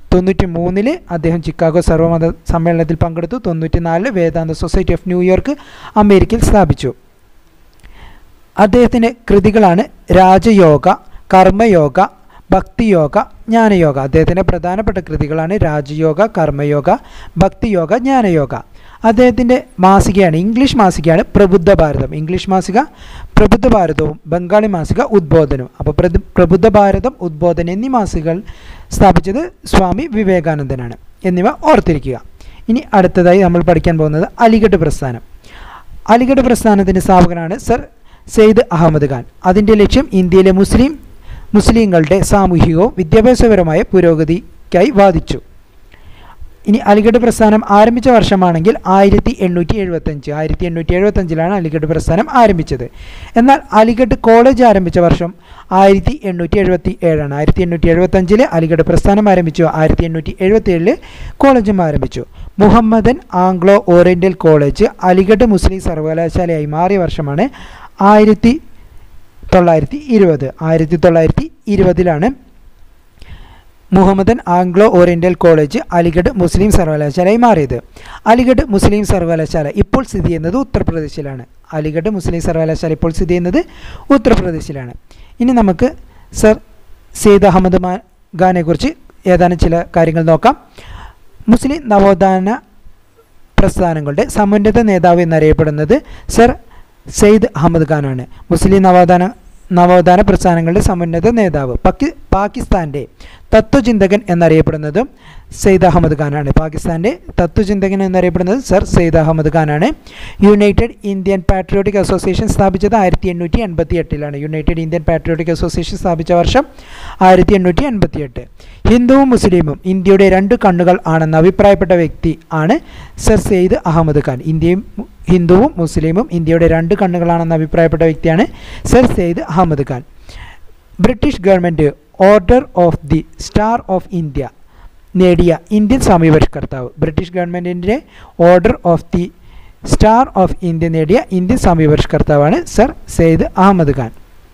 തൊണ്ണൂറ്റി മൂന്നില് അദ്ദേഹം ചിക്കാഗോ സർവ്വമത സമ്മേളനത്തിൽ പങ്കെടുത്തു തൊണ്ണൂറ്റി നാലില് വേദാന്ത സൊസൈറ്റി ഓഫ് ന്യൂയോർക്ക് അമേരിക്കയിൽ സ്ഥാപിച്ചു അദ്ദേഹത്തിൻ്റെ കൃതികളാണ് രാജയോഗ കർമ്മയോഗ ഭക്തിയോഗ ജ്ഞാനയോഗ അദ്ദേഹത്തിൻ്റെ പ്രധാനപ്പെട്ട കൃതികളാണ് രാജയോഗ കർമ്മയോഗ ഭക്തിയോഗ ജ്ഞാനയോഗ അദ്ദേഹത്തിൻ്റെ മാസികയാണ് ഇംഗ്ലീഷ് മാസികയാണ് പ്രബുദ്ധ ഭാരതം ഇംഗ്ലീഷ് മാസിക പ്രബുദ്ധ ഭാരതവും ബംഗാളി മാസിക ഉദ്ബോധനവും അപ്പോൾ പ്രതി പ്രബുദ്ധ ഭാരതം ഉദ്ബോധനം എന്നീ മാസികകൾ സ്ഥാപിച്ചത് സ്വാമി വിവേകാനന്ദനാണ് എന്നിവ ഓർത്തിരിക്കുക ഇനി അടുത്തതായി നമ്മൾ പഠിക്കാൻ പോകുന്നത് അലിഗഡ് പ്രസ്ഥാനം അലിഗഡ് പ്രസ്ഥാനത്തിൻ്റെ സ്ഥാപകനാണ് സർ സെയ്ദ് അഹമ്മദ് ഖാൻ അതിൻ്റെ ലക്ഷ്യം ഇന്ത്യയിലെ മുസ്ലിം മുസ്ലിങ്ങളുടെ സാമൂഹികവും വിദ്യാഭ്യാസപരമായ പുരോഗതിക്കായി വാദിച്ചു ഇനി അലിഗഡ് പ്രസ്ഥാനം ആരംഭിച്ച വർഷമാണെങ്കിൽ ആയിരത്തി എണ്ണൂറ്റി എഴുപത്തഞ്ച് ആയിരത്തി എണ്ണൂറ്റി എഴുപത്തഞ്ചിലാണ് അലിഗഡ് പ്രസ്ഥാനം ആരംഭിച്ചത് എന്നാൽ അലിഗഡ് കോളേജ് ആരംഭിച്ച വർഷം ആയിരത്തി എണ്ണൂറ്റി എഴുപത്തി ഏഴാണ് ആയിരത്തി എണ്ണൂറ്റി എഴുപത്തഞ്ചില് അലിഗഡ് പ്രസ്ഥാനം ആരംഭിച്ചു ആയിരത്തി എണ്ണൂറ്റി എഴുപത്തി ഏഴില് കോളേജും ആരംഭിച്ചു Mohammedan Anglo Oriental college Aligarh Muslim സർവകലാശാലയായി മാറിയ വർഷമാണ് ആയിരത്തി തൊള്ളായിരത്തി ഇരുപത് ആയിരത്തി തൊള്ളായിരത്തി ഇരുപതിലാണ് Mohammedan Anglo Oriental college Aligarh Muslim സർവകലാശാലയായി മാറിയത് അലിഗഡ് മുസ്ലിം സർവകലാശാല ഇപ്പോൾ സ്ഥിതി ചെയ്യുന്നത് ഉത്തർപ്രദേശിലാണ് അലിഗഡ് മുസ്ലിം സർവകലാശാല ഇപ്പോൾ സ്ഥിതി ചെയ്യുന്നത് ഉത്തർപ്രദേശിലാണ് ഇനി നമുക്ക് സർ സെയ്ദ് അഹമ്മദ് മാ ഖാനെ കുറിച്ച് ഏതാനും ചില കാര്യങ്ങൾ നോക്കാം മുസ്ലിം നവോത്ഥാന പ്രസ്ഥാനങ്ങളുടെ സമുന്നത നേതാവ് എന്നറിയപ്പെടുന്നത് സർ സെയ്ദ് അഹമ്മദ് ഖാനാണ് മുസ്ലിം നവോത്ഥാന നവോത്ഥാന പ്രസ്ഥാനങ്ങളുടെ സമുന്നത നേതാവ് പാക്കി പാകിസ്ഥാൻ്റെ തത്വചിന്തകൻ എന്നറിയപ്പെടുന്നതും സെയ്ദ് അഹമ്മദ് ഖാനാണ് പാകിസ്ഥാൻ്റെ തത്വചിന്തകൻ എന്നറിയപ്പെടുന്നത് സർ സെയ്ദ് അഹമ്മദ് ഖാനാണ് യുണൈറ്റഡ് ഇന്ത്യൻ പാട്രിയോട്ടിക് അസോസിയേഷൻ സ്ഥാപിച്ചത് ആയിരത്തി എണ്ണൂറ്റി എൺപത്തി എട്ടിലാണ് യുണൈറ്റഡ് ഇന്ത്യൻ പാട്രിയോട്ടിക് അസോസിയേഷൻ സ്ഥാപിച്ച വർഷം ആയിരത്തി എണ്ണൂറ്റി എൺപത്തി എട്ട് ഹിന്ദുവും മുസ്ലിമും ഇന്ത്യയുടെ രണ്ട് കണ്ണുകൾ ആണെന്ന് അഭിപ്രായപ്പെട്ട വ്യക്തി ആണ് സർ സെയ്ദ് അഹമ്മദ് ഖാൻ ഇന്ത്യയും ഹിന്ദുവും മുസ്ലിമും ഇന്ത്യയുടെ രണ്ട് കണ്ണുകളാണെന്ന് അഭിപ്രായപ്പെട്ട വ്യക്തിയാണ് Sir Syed Ahmed Khan British government order of the star of India നേടിയ ഇന്ത്യൻ സമീപരിഷ്കർത്താവ് ബ്രിട്ടീഷ് ഗവൺമെൻറ്റിൻ്റെ order of the star of India നേടിയ ഇന്ത്യൻ സമീപരിഷ്കർത്താവാണ് സർ സെയ്ദ് അഹമ്മദ് ഖാൻ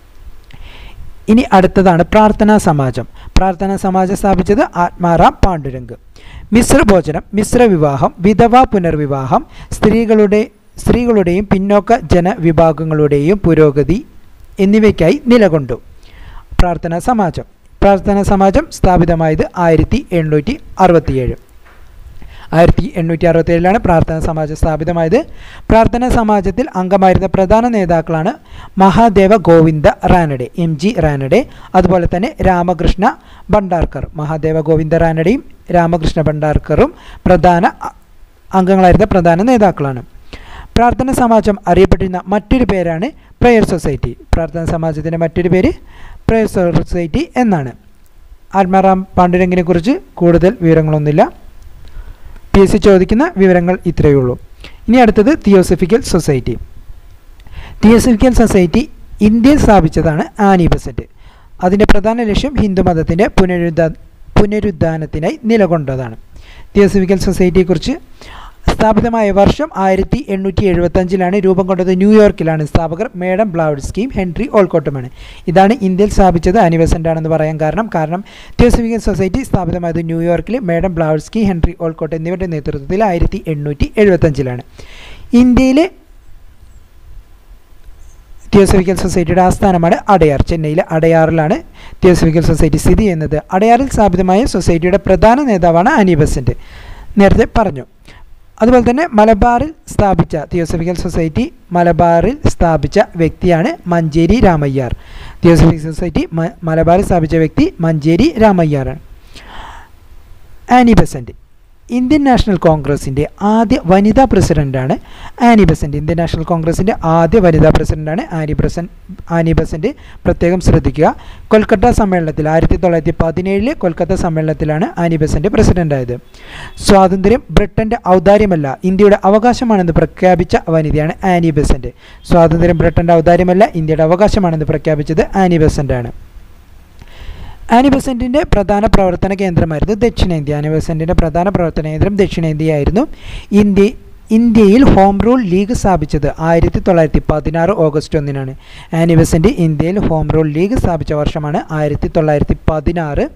ഇനി അടുത്തതാണ് പ്രാർത്ഥനാ സമാജം പ്രാർത്ഥനാ സമാജം സ്ഥാപിച്ചത് ആത്മാറാം പാണ്ഡുരംഗ് മിശ്ര ഭോജനം മിശ്ര വിവാഹം വിധവ പുനർവിവാഹം സ്ത്രീകളുടെ സ്ത്രീകളുടെയും പിന്നോക്ക ജനവിഭാഗങ്ങളുടെയും പുരോഗതി എന്നിവയ്ക്കായി നിലകൊണ്ടു പ്രാർത്ഥനാ സമാജം പ്രാർത്ഥനാ സമാജം സ്ഥാപിതമായത് ആയിരത്തി എണ്ണൂറ്റി അറുപത്തിയേഴ് ആയിരത്തി എണ്ണൂറ്റി അറുപത്തിയേഴിലാണ് പ്രാർത്ഥനാ സമാജം സ്ഥാപിതമായത് പ്രാർത്ഥനാ സമാജത്തിൽ അംഗമായിരുന്ന പ്രധാന നേതാക്കളാണ് മഹാദേവ ഗോവിന്ദ റാനഡെ എം ജി റാനഡെ അതുപോലെ തന്നെ രാമകൃഷ്ണ ഭണ്ഡാർക്കർ മഹാദേവ ഗോവിന്ദ റാനഡെയും രാമകൃഷ്ണ ഭണ്ഡാർക്കറും പ്രധാന അംഗങ്ങളായിരുന്ന പ്രധാന നേതാക്കളാണ് പ്രാർത്ഥന സമാജം അറിയപ്പെട്ടിരുന്ന മറ്റൊരു പേരാണ് പ്രയർ സൊസൈറ്റി പ്രാർത്ഥന സമാജത്തിൻ്റെ മറ്റൊരു പേര് പ്രയർ സൊസൈറ്റി എന്നാണ് ആത്മാറാം പാണ്ഡുരംഗിനെ കുറിച്ച് കൂടുതൽ വിവരങ്ങളൊന്നുമില്ല പി എസ് സി ചോദിക്കുന്ന വിവരങ്ങൾ ഇത്രയേ ഉള്ളൂ ഇനി അടുത്തത് തിയോസഫിക്കൽ സൊസൈറ്റി തിയോസഫിക്കൽ സൊസൈറ്റി ഇന്ത്യയിൽ സ്ഥാപിച്ചതാണ് ആനി ബസറ്റ് അതിൻ്റെ പ്രധാന ലക്ഷ്യം ഹിന്ദുമതത്തിൻ്റെ പുനരുദ്ധാ പുനരുദ്ധാനത്തിനായി നിലകൊണ്ടതാണ് തിയോസഫിക്കൽ സൊസൈറ്റിയെക്കുറിച്ച് സ്ഥാപിതമായ വർഷം ആയിരത്തി എണ്ണൂറ്റി എഴുപത്തഞ്ചിലാണ് രൂപം കൊണ്ടത് ന്യൂയോർക്കിലാണ് സ്ഥാപകർ മേഡം ബ്ലൗഡ്സ്കിയും ഹെൻറി ഓൾക്കോട്ടുമാണ് ഇതാണ് ഇന്ത്യയിൽ സ്ഥാപിച്ചത് അനിവസൻ്റ് ആണെന്ന് പറയാൻ കാരണം കാരണം തിയോസഫിക്കൽ സൊസൈറ്റി സ്ഥാപിതമായത് ന്യൂയോർക്കിൽ മേഡം ബ്ലൗഡ്സ്കി ഹെൻറി ഓൾക്കോട്ട് എന്നിവരുടെ നേതൃത്വത്തിൽ ആയിരത്തി എണ്ണൂറ്റി എഴുപത്തഞ്ചിലാണ് ഇന്ത്യയിലെ തിയോസഫിക്കൽ സൊസൈറ്റിയുടെ ആസ്ഥാനമാണ് അടയാർ ചെന്നൈയിലെ അടയാറിലാണ് തിയോസഫിക്കൽ സൊസൈറ്റി സ്ഥിതി ചെയ്യുന്നത് അടയാറിൽ സ്ഥാപിതമായ സൊസൈറ്റിയുടെ പ്രധാന നേതാവാണ് അനിബസൻ്റ് നേരത്തെ പറഞ്ഞു അതുപോലെ തന്നെ മലബാറിൽ സ്ഥാപിച്ച തിയോസഫിക്കൽ സൊസൈറ്റി മലബാറിൽ സ്ഥാപിച്ച വ്യക്തിയാണ് മഞ്ചേരി രാമയ്യാർ തിയോസഫിക്കൽ സൊസൈറ്റി മലബാറിൽ സ്ഥാപിച്ച വ്യക്തി മഞ്ചേരി രാമയ്യാറാണ് ആനി ബസന്റ് ഇന്ത്യൻ നാഷണൽ കോൺഗ്രസിൻ്റെ ആദ്യ വനിതാ പ്രസിഡൻ്റാണ് ആനി ബസന്റ് ഇന്ത്യൻ നാഷണൽ കോൺഗ്രസിൻ്റെ ആദ്യ വനിതാ പ്രസിഡൻ്റാണ് ആനി ബസൻ ആനി ബസന്റ് പ്രത്യേകം ശ്രദ്ധിക്കുക കൊൽക്കത്ത സമ്മേളനത്തിൽ ആയിരത്തി തൊള്ളായിരത്തി പതിനേഴിലെ കൊൽക്കത്ത സമ്മേളനത്തിലാണ് ആനി ബസന്റ് പ്രസിഡൻ്റായത് സ്വാതന്ത്ര്യം ബ്രിട്ടൻ്റെ ഔദാര്യമല്ല ഇന്ത്യയുടെ അവകാശമാണെന്ന് പ്രഖ്യാപിച്ച വനിതയാണ് ആനി ബസന്റ് സ്വാതന്ത്ര്യം ബ്രിട്ടൻ്റെ ഔദാര്യമല്ല ഇന്ത്യയുടെ അവകാശമാണെന്ന് പ്രഖ്യാപിച്ചത് ആനി ബസന്റാണ് ആനി ബസന്റിൻ്റെ പ്രധാന പ്രവർത്തന കേന്ദ്രമായിരുന്നു ദക്ഷിണേന്ത്യ ആനി ബസന്റിൻ്റെ പ്രധാന പ്രവർത്തന കേന്ദ്രം ദക്ഷിണേന്ത്യയായിരുന്നു ഇന്ത്യ ഇന്ത്യയിൽ ഹോം റൂൾ ലീഗ് സ്ഥാപിച്ചത് ആയിരത്തി തൊള്ളായിരത്തി പതിനാറ് ഓഗസ്റ്റ് ഒന്നിനാണ് ആനി ബസന്റ് ഇന്ത്യയിൽ ഹോം റൂൾ ലീഗ് സ്ഥാപിച്ച വർഷമാണ് ആയിരത്തി തൊള്ളായിരത്തി പതിനാറ്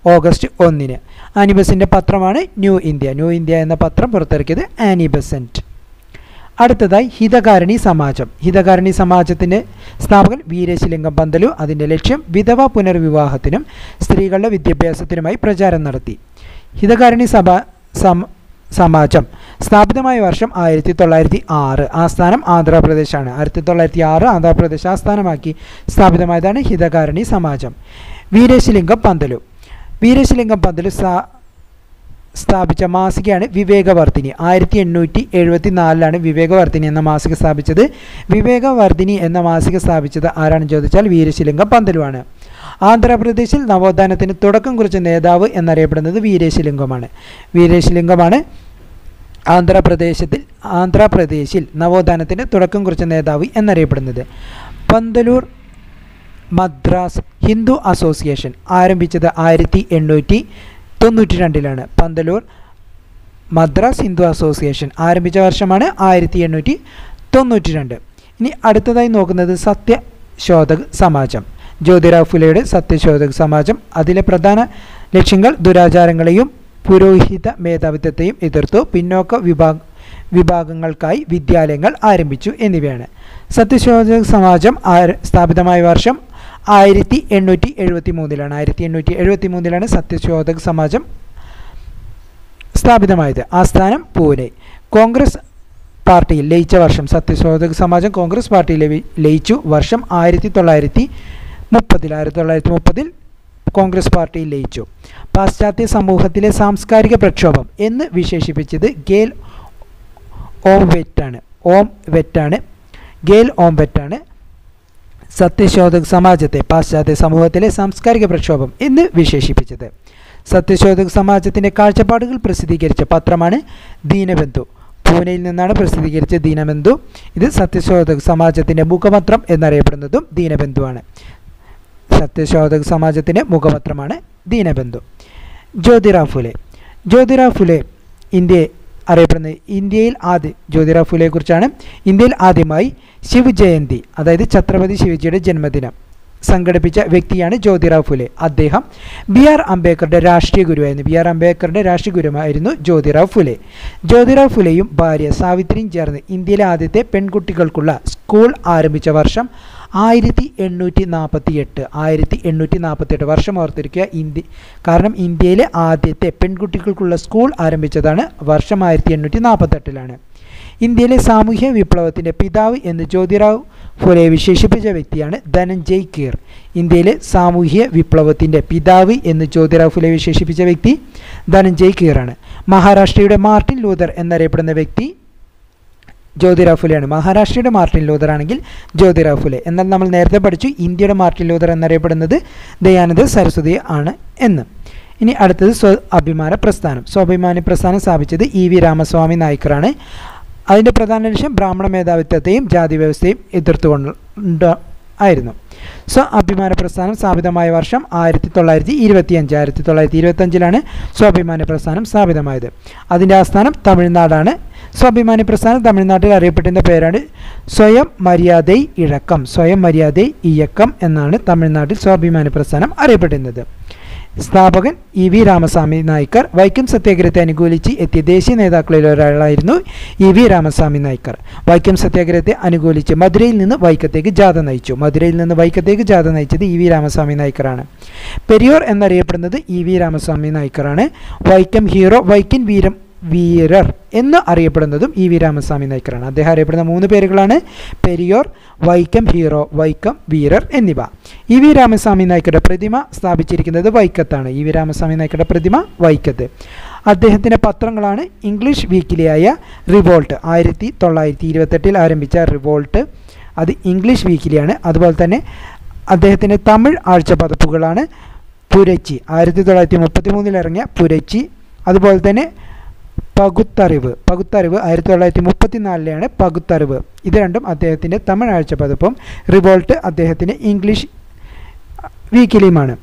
ഓഗസ്റ്റ് ഒന്നിന് ആനിബസിൻ്റെ പത്രമാണ് ന്യൂ ഇന്ത്യ ന്യൂ ഇന്ത്യ എന്ന പത്രം പുറത്തിറക്കിയത് ആനി ബെസൻറ്റ് അടുത്തതായി ഹിതകാരണി സമാജം ഹിതകാരണി സമാജത്തിൻ്റെ സ്ഥാപകൻ വീരശിലിംഗം പന്തലു അതിൻ്റെ ലക്ഷ്യം വിധവ പുനർവിവാഹത്തിനും സ്ത്രീകളുടെ വിദ്യാഭ്യാസത്തിനുമായി പ്രചാരം നടത്തി ഹിതകാരണി സഭ സം സമാജം സ്ഥാപിതമായ വർഷം ആയിരത്തി തൊള്ളായിരത്തി ആറ് ആസ്ഥാനം ആന്ധ്രാപ്രദേശാണ് ആയിരത്തി തൊള്ളായിരത്തി ആറ് ആന്ധ്രാപ്രദേശ് ആസ്ഥാനമാക്കി സ്ഥാപിതമായതാണ് ഹിതകാരണി സമാജം വീരശിലിംഗം പന്തലു വീരശിലിംഗം പന്തലു സ്ഥാ സ്ഥാപിച്ച മാസികയാണ് വിവേകവർദ്ധിനി ആയിരത്തി എണ്ണൂറ്റി എഴുപത്തി നാലിലാണ് വിവേകവർദ്ധിനി എന്ന മാസിക സ്ഥാപിച്ചത് വിവേകവർദ്ധിനി എന്ന മാസിക സ്ഥാപിച്ചത് ആരാണെന്ന് ചോദിച്ചാൽ വീരശിലിംഗം പന്തലുവാണ് ആന്ധ്രാപ്രദേശിൽ നവോത്ഥാനത്തിന് തുടക്കം കുറിച്ച നേതാവ് എന്നറിയപ്പെടുന്നത് വീരേശലിംഗമാണ് വീരേശലിംഗമാണ് ആന്ധ്രാപ്രദേശത്തിൽ ആന്ധ്രാപ്രദേശിൽ നവോത്ഥാനത്തിന് തുടക്കം കുറിച്ച നേതാവ് എന്നറിയപ്പെടുന്നത് പന്തലൂർ മദ്രാസ് ഹിന്ദു അസോസിയേഷൻ ആരംഭിച്ചത് ആയിരത്തി എണ്ണൂറ്റി തൊണ്ണൂറ്റി രണ്ടിലാണ് പന്തലൂർ മദ്രാസ് ഹിന്ദു അസോസിയേഷൻ ആരംഭിച്ച വർഷമാണ് ആയിരത്തി എണ്ണൂറ്റി തൊണ്ണൂറ്റി രണ്ട് ഇനി അടുത്തതായി നോക്കുന്നത് സത്യശോധക് സമാജം ജ്യോതിറാവ് ഫുലെയുടെ സത്യശോധക് സമാജം അതിലെ പ്രധാന ലക്ഷ്യങ്ങൾ ദുരാചാരങ്ങളെയും പുരോഹിത മേധാവിത്വത്തെയും എതിർത്തു പിന്നോക്ക വിഭാഗ വിഭാഗങ്ങൾക്കായി വിദ്യാലയങ്ങൾ ആരംഭിച്ചു എന്നിവയാണ് സത്യശോധക് സമാജം ആര- സ്ഥാപിതമായ വർഷം ആയിരത്തി എണ്ണൂറ്റി എഴുപത്തി മൂന്നിലാണ് ആയിരത്തി എണ്ണൂറ്റി എഴുപത്തി മൂന്നിലാണ് സത്യശോധക് സമാജം സ്ഥാപിതമായത് ആസ്ഥാനം പൂനെ കോൺഗ്രസ് പാർട്ടിയിൽ ലയിച്ച വർഷം സത്യശോധക് സമാജം കോൺഗ്രസ് പാർട്ടിയിൽ ലവി- ലയിച്ചു വർഷം ആയിരത്തി തൊള്ളായിരത്തി മുപ്പതിൽ ആയിരത്തി തൊള്ളായിരത്തി മുപ്പതിൽ കോൺഗ്രസ് പാർട്ടിയിൽ ലയിച്ചു പാശ്ചാത്യ സമൂഹത്തിലെ സാംസ്കാരിക പ്രക്ഷോഭം എന്ന് വിശേഷിപ്പിച്ചത് ഗേൽ ഓം വെറ്റാണ് ഓം വെറ്റാണ് ഗേൽ ഓം വെറ്റാണ് സത്യശോധക് സമാജത്തെ പാശ്ചാത്യ സമൂഹത്തിലെ സാംസ്കാരിക പ്രക്ഷോഭം എന്ന് വിശേഷിപ്പിച്ചത് സത്യശോധക് സമാജത്തിൻ്റെ കാഴ്ചപ്പാടുകൾ പ്രസിദ്ധീകരിച്ച പത്രമാണ് ദീനബന്ധു പൂനെയിൽ നിന്നാണ് പ്രസിദ്ധീകരിച്ച ദീനബന്ധു ഇത് സത്യശോധക് സമാജത്തിൻ്റെ മുഖപത്രം എന്നറിയപ്പെടുന്നതും ദീനബന്ധുവാണ് സത്യശോധക് സമാജത്തിൻ്റെ മുഖപത്രമാണ് ദീനബന്ധു ജ്യോതിറാവ് ഫുലെ ജ്യോതിറാവ് ഫുലെ ഇന്ത്യ അറിയപ്പെടുന്നത് ഇന്ത്യയിൽ ആദ്യ ജ്യോതിറാവ് ഫുലെയെക്കുറിച്ചാണ് ഇന്ത്യയിൽ ആദ്യമായി ശിവ് ജയന്തി അതായത് ഛത്രപതി ശിവജിയുടെ ജന്മദിനം സംഘടിപ്പിച്ച വ്യക്തിയാണ് ജ്യോതിറാവ് ഫുലെ അദ്ദേഹം ബി ആർ അംബേദ്കറുടെ രാഷ്ട്രീയ ഗുരുവായിരുന്നു ബി ആർ അംബേദ്കറുടെ രാഷ്ട്രീയ ഗുരുവായിരുന്നു ജ്യോതിറാവ് ഫുലെ ജ്യോതിറാവ് ഫുലെയും ഭാര്യ സാവിത്രിയും ചേർന്ന് ഇന്ത്യയിലെ ആദ്യത്തെ പെൺകുട്ടികൾക്കുള്ള സ്കൂൾ ആരംഭിച്ച വർഷം ആയിരത്തി എണ്ണൂറ്റി നാൽപ്പത്തി എട്ട് ആയിരത്തി എണ്ണൂറ്റി നാൽപ്പത്തി എട്ട് വർഷം ഓർത്തിരിക്കുക ഇന്ത്യ കാരണം ഇന്ത്യയിലെ ആദ്യത്തെ പെൺകുട്ടികൾക്കുള്ള സ്കൂൾ ആരംഭിച്ചതാണ് വർഷം ആയിരത്തി എണ്ണൂറ്റി നാൽപ്പത്തെട്ടിലാണ് ഇന്ത്യയിലെ സാമൂഹ്യ വിപ്ലവത്തിൻ്റെ പിതാവ് എന്ന് ജ്യോതിറാവ് ഫുലെ വിശേഷിപ്പിച്ച വ്യക്തിയാണ് ധനഞ്ജയ് കീർ ഇന്ത്യയിലെ സാമൂഹ്യ വിപ്ലവത്തിൻ്റെ പിതാവ് എന്ന് ജ്യോതിറാവ് ഫുലെ വിശേഷിപ്പിച്ച വ്യക്തി ധനഞ്ജയ് കീറാണ് മഹാരാഷ്ട്രയുടെ മാർട്ടിൻ ലൂതർ എന്നറിയപ്പെടുന്ന വ്യക്തി ജ്യോതിറാവ് ഫുലെയാണ് മഹാരാഷ്ട്രയുടെ മാർട്ടിൻ ലൂതർ ആണെങ്കിൽ ജ്യോതിറാവ് ഫുലെ എന്നാൽ നമ്മൾ നേരത്തെ പഠിച്ചു ഇന്ത്യയുടെ മാർട്ടിൻ ലൂതർ എന്നറിയപ്പെടുന്നത് ദയാനന്ദ സരസ്വതി ആണ് എന്ന് ഇനി അടുത്തത് സ്വ അഭിമാന പ്രസ്ഥാനം സ്വാഭിമാനി പ്രസ്ഥാനം സ്ഥാപിച്ചത് ഇ വി രാമസ്വാമി നായ്ക്കറാണ് അതിൻ്റെ പ്രധാന ലക്ഷ്യം ബ്രാഹ്മണ മേധാവിത്വത്തെയും ജാതി വ്യവസ്ഥയും എതിർത്തുകൊണ്ട് ആയിരുന്നു സ്വ അഭിമാന പ്രസ്ഥാനം സ്ഥാപിതമായ വർഷം ആയിരത്തി തൊള്ളായിരത്തി ഇരുപത്തിയഞ്ച് ആയിരത്തി തൊള്ളായിരത്തി ഇരുപത്തഞ്ചിലാണ് സ്വാഭിമാനി പ്രസ്ഥാനം സ്ഥാപിതമായത് അതിൻ്റെ ആസ്ഥാനം തമിഴ്നാടാണ് സ്വാഭിമാനി പ്രസ്ഥാനം തമിഴ്നാട്ടിൽ അറിയപ്പെട്ടിരുന്ന പേരാണ് സ്വയം മര്യാദൈ ഇഴക്കം സ്വയം മര്യാദൈ ഇയക്കം എന്നാണ് തമിഴ്നാട്ടിൽ സ്വാഭിമാനി പ്രസ്ഥാനം അറിയപ്പെട്ടിരുന്നത് സ്ഥാപകൻ ഇ വി രാമസ്വാമി നായ്ക്കർ വൈക്കം സത്യാഗ്രഹത്തെ അനുകൂലിച്ച് എത്തിയ ദേശീയ നേതാക്കളിൽ ഒരാളായിരുന്നു ഇ വി രാമസ്വാമി നായ്ക്കർ വൈക്കം സത്യാഗ്രഹത്തെ അനുകൂലിച്ച് മധുരയിൽ നിന്ന് വൈക്കത്തേക്ക് ജാഥ നയിച്ചു മധുരയിൽ നിന്ന് വൈക്കത്തേക്ക് ജാഥ നയിച്ചത് ഇ വി രാമസ്വാമി നായ്ക്കറാണ് പെരിയോർ എന്നറിയപ്പെടുന്നത് ഇ വി രാമസ്വാമി നായ്ക്കറാണ് വൈക്കം ഹീറോ വൈക്കം വീരം വീരർ എന്ന് അറിയപ്പെടുന്നതും ഇ വി രാമസ്വാമി നായ്ക്കറാണ് അദ്ദേഹം അറിയപ്പെടുന്ന മൂന്ന് പേരുകളാണ് പെരിയോർ വൈക്കം ഹീറോ വൈക്കം വീരർ എന്നിവ ഇ വി രാമസ്വാമി നായ്ക്കരുടെ പ്രതിമ സ്ഥാപിച്ചിരിക്കുന്നത് വൈക്കത്താണ് ഇ വി രാമസ്വാമി നായ്ക്കരുടെ പ്രതിമ വൈക്കത്ത് അദ്ദേഹത്തിൻ്റെ പത്രങ്ങളാണ് ഇംഗ്ലീഷ് വീക്കിലിയായ റിവോൾട്ട് ആയിരത്തി തൊള്ളായിരത്തി ഇരുപത്തെട്ടിൽ ആരംഭിച്ച റിവോൾട്ട് അത് ഇംഗ്ലീഷ് വീക്കിലിയാണ് അതുപോലെ തന്നെ അദ്ദേഹത്തിൻ്റെ തമിഴ് ആഴ്ചപ്പതിപ്പുകളാണ് പുരച്ചി ആയിരത്തി തൊള്ളായിരത്തി മുപ്പത്തി മൂന്നിൽ ഇറങ്ങിയ പുരച്ചി അതുപോലെ തന്നെ പകുത്തറിവ് പകുത്തറിവ് ആയിരത്തി തൊള്ളായിരത്തി മുപ്പത്തിനാലിലെയാണ് പകുത്തറിവ് ഇത് രണ്ടും അദ്ദേഹത്തിൻ്റെ തമിഴ് ആഴ്ചപ്പതിപ്പും റിവോൾട്ട് അദ്ദേഹത്തിൻ്റെ ഇംഗ്ലീഷ് വീക്കിലിയുമാണ്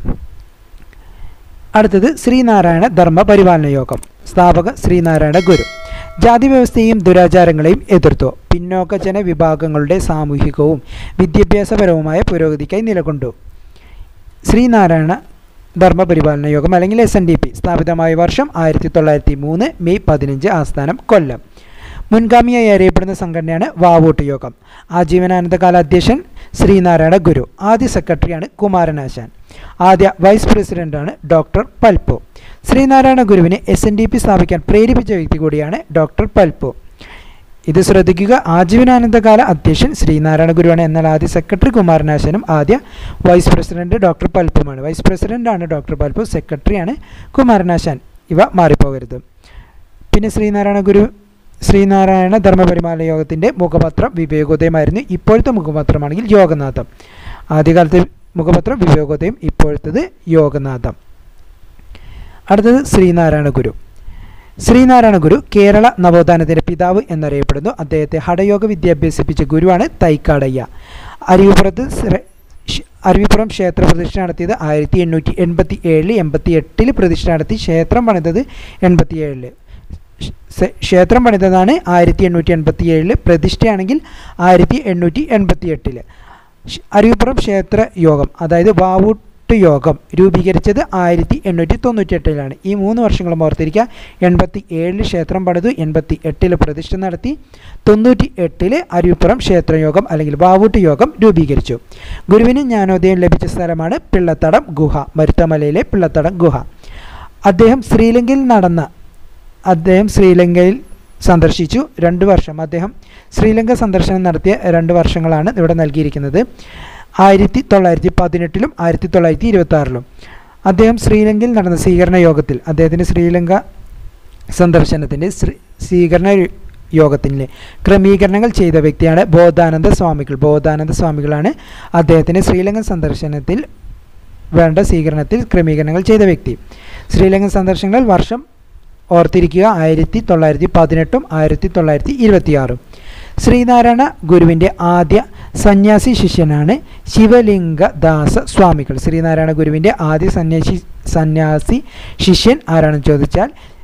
അടുത്തത് ശ്രീനാരായണ ധർമ്മ പരിപാലന യോഗം സ്ഥാപക ശ്രീനാരായണ ഗുരു ജാതി വ്യവസ്ഥയെയും ദുരാചാരങ്ങളെയും എതിർത്തു പിന്നോക്ക ജനവിഭാഗങ്ങളുടെ സാമൂഹികവും വിദ്യാഭ്യാസപരവുമായ പുരോഗതിക്കായി നിലകൊണ്ടു ശ്രീനാരായണ ധർമ്മപരിപാലന യോഗം അല്ലെങ്കിൽ എസ് എൻ ഡി പി സ്ഥാപിതമായ വർഷം ആയിരത്തി തൊള്ളായിരത്തി മൂന്ന് മെയ് പതിനഞ്ച് ആസ്ഥാനം കൊല്ലം മുൻഗാമിയായി അറിയപ്പെടുന്ന സംഘടനയാണ് വാവോട്ട് യോഗം ആജീവനാനന്ദകാല അധ്യക്ഷൻ ശ്രീനാരായണ ഗുരു ആദ്യ സെക്രട്ടറിയാണ് കുമാരനാശാൻ ആദ്യ വൈസ് പ്രസിഡന്റാണ് ഡോക്ടർ പൽപ്പു ശ്രീനാരായണ ഗുരുവിനെ എസ് എൻ ഡി പി സ്ഥാപിക്കാൻ പ്രേരിപ്പിച്ച വ്യക്തി കൂടിയാണ് ഡോക്ടർ പൽപ്പു ഇത് ശ്രദ്ധിക്കുക ആജീവനാനന്ദകാല അധ്യക്ഷൻ ശ്രീനാരായണ ഗുരുവാണ് എന്നാൽ ആദ്യ സെക്രട്ടറി കുമാരനാശനും ആദ്യ വൈസ് പ്രസിഡന്റ് ഡോക്ടർ പൽപ്പുമാണ് വൈസ് പ്രസിഡന്റാണ് ഡോക്ടർ പൽപ്പു സെക്രട്ടറിയാണ് കുമാരനാശാൻ ഇവ മാറിപ്പോകരുത് പിന്നെ ശ്രീനാരായണ ഗുരു ശ്രീനാരായണ ധർമ്മപരിപാലന യോഗത്തിൻ്റെ മുഖപത്രം വിവേകോദയമായിരുന്നു ഇപ്പോഴത്തെ മുഖപത്രമാണെങ്കിൽ യോഗനാഥം ആദ്യകാലത്തെ മുഖപത്രം വിവേകോദയം ഇപ്പോഴത്തത് യോഗനാഥം അടുത്തത് ശ്രീനാരായണ ഗുരു ശ്രീനാരായണ ഗുരു കേരള നവോത്ഥാനത്തിൻ്റെ പിതാവ് എന്നറിയപ്പെടുന്നു അദ്ദേഹത്തെ ഹഠയോഗ വിദ്യ അഭ്യസിപ്പിച്ച ഗുരുവാണ് തൈക്കാടയ്യ അരിവിപ്പുറത്ത് ശ്ര- ഷ്- അരുവിപ്പുറം ക്ഷേത്ര പ്രതിഷ്ഠ നടത്തിയത് ആയിരത്തി എണ്ണൂറ്റി എൺപത്തി ഏഴിൽ എൺപത്തി എട്ടിൽ പ്രതിഷ്ഠ നടത്തി ക്ഷേത്രം പണിതത് എൺപത്തി ഏഴില് ക്ഷേത്രം പണിതതാണ് ആയിരത്തി എണ്ണൂറ്റി എൺപത്തി ഏഴിൽ പ്രതിഷ്ഠയാണെങ്കിൽ ആയിരത്തി എണ്ണൂറ്റി എൺപത്തി എട്ടില് അരുവിപ്പുറം ക്ഷേത്ര യോഗം അതായത് വാവൂട്ട് യോഗം രൂപീകരിച്ചത് ആയിരത്തി എണ്ണൂറ്റി തൊണ്ണൂറ്റി എട്ടിലാണ് ഈ മൂന്ന് വർഷങ്ങളും ഓർത്തിരിക്കുക എൺപത്തി ഏഴിൽ ക്ഷേത്രം പണിതു എൺപത്തി എട്ടിൽ പ്രതിഷ്ഠ നടത്തി തൊണ്ണൂറ്റി എട്ടില് അരുവിപ്പുറം ക്ഷേത്രയോഗം അല്ലെങ്കിൽ വാവൂട്ട് യോഗം രൂപീകരിച്ചു ഗുരുവിന് ജ്ഞാനോദയം ലഭിച്ച സ്ഥലമാണ് പിള്ളത്തടം ഗുഹ മരുത്തമലയിലെ പിള്ളത്തടം ഗുഹ അദ്ദേഹം ശ്രീലങ്കയിൽ നടന്ന അദ്ദേഹം ശ്രീലങ്കയിൽ സന്ദർശിച്ചു രണ്ട് വർഷം അദ്ദേഹം ശ്രീലങ്ക സന്ദർശനം നടത്തിയ രണ്ട് വർഷങ്ങളാണ് ഇവിടെ നൽകിയിരിക്കുന്നത് ആയിരത്തി തൊള്ളായിരത്തി പതിനെട്ടിലും ആയിരത്തി തൊള്ളായിരത്തി ഇരുപത്തി ആറിലും അദ്ദേഹം ശ്രീലങ്കയിൽ നടന്ന സ്വീകരണ യോഗത്തിൽ അദ്ദേഹത്തിൻ്റെ ശ്രീലങ്ക സന്ദർശനത്തിൻ്റെ ശ്രീ സ്വീകരണ യോഗത്തിലെ ക്രമീകരണങ്ങൾ ചെയ്ത വ്യക്തിയാണ് ബോധാനന്ദ സ്വാമികൾ ബോധാനന്ദ സ്വാമികളാണ് അദ്ദേഹത്തിൻ്റെ ശ്രീലങ്കൻ സന്ദർശനത്തിൽ വേണ്ട സ്വീകരണത്തിൽ ക്രമീകരണങ്ങൾ ചെയ്ത വ്യക്തി ശ്രീലങ്കൻ സന്ദർശനങ്ങൾ വർഷം ഓർത്തിരിക്കുക ആയിരത്തി തൊള്ളായിരത്തി പതിനെട്ടും ആയിരത്തി തൊള്ളായിരത്തി ഇരുപത്തിയാറും ശ്രീനാരായണ ഗുരുവിൻ്റെ ആദ്യ സന്യാസി ശിഷ്യനാണ് ശിവലിംഗദാസ സ്വാമികൾ ശ്രീനാരായണ ഗുരുവിൻ്റെ ആദ്യ സന്യാസി സന്യാസി ശിഷ്യൻ ആരാണെന്ന് ചോദിച്ചാൽ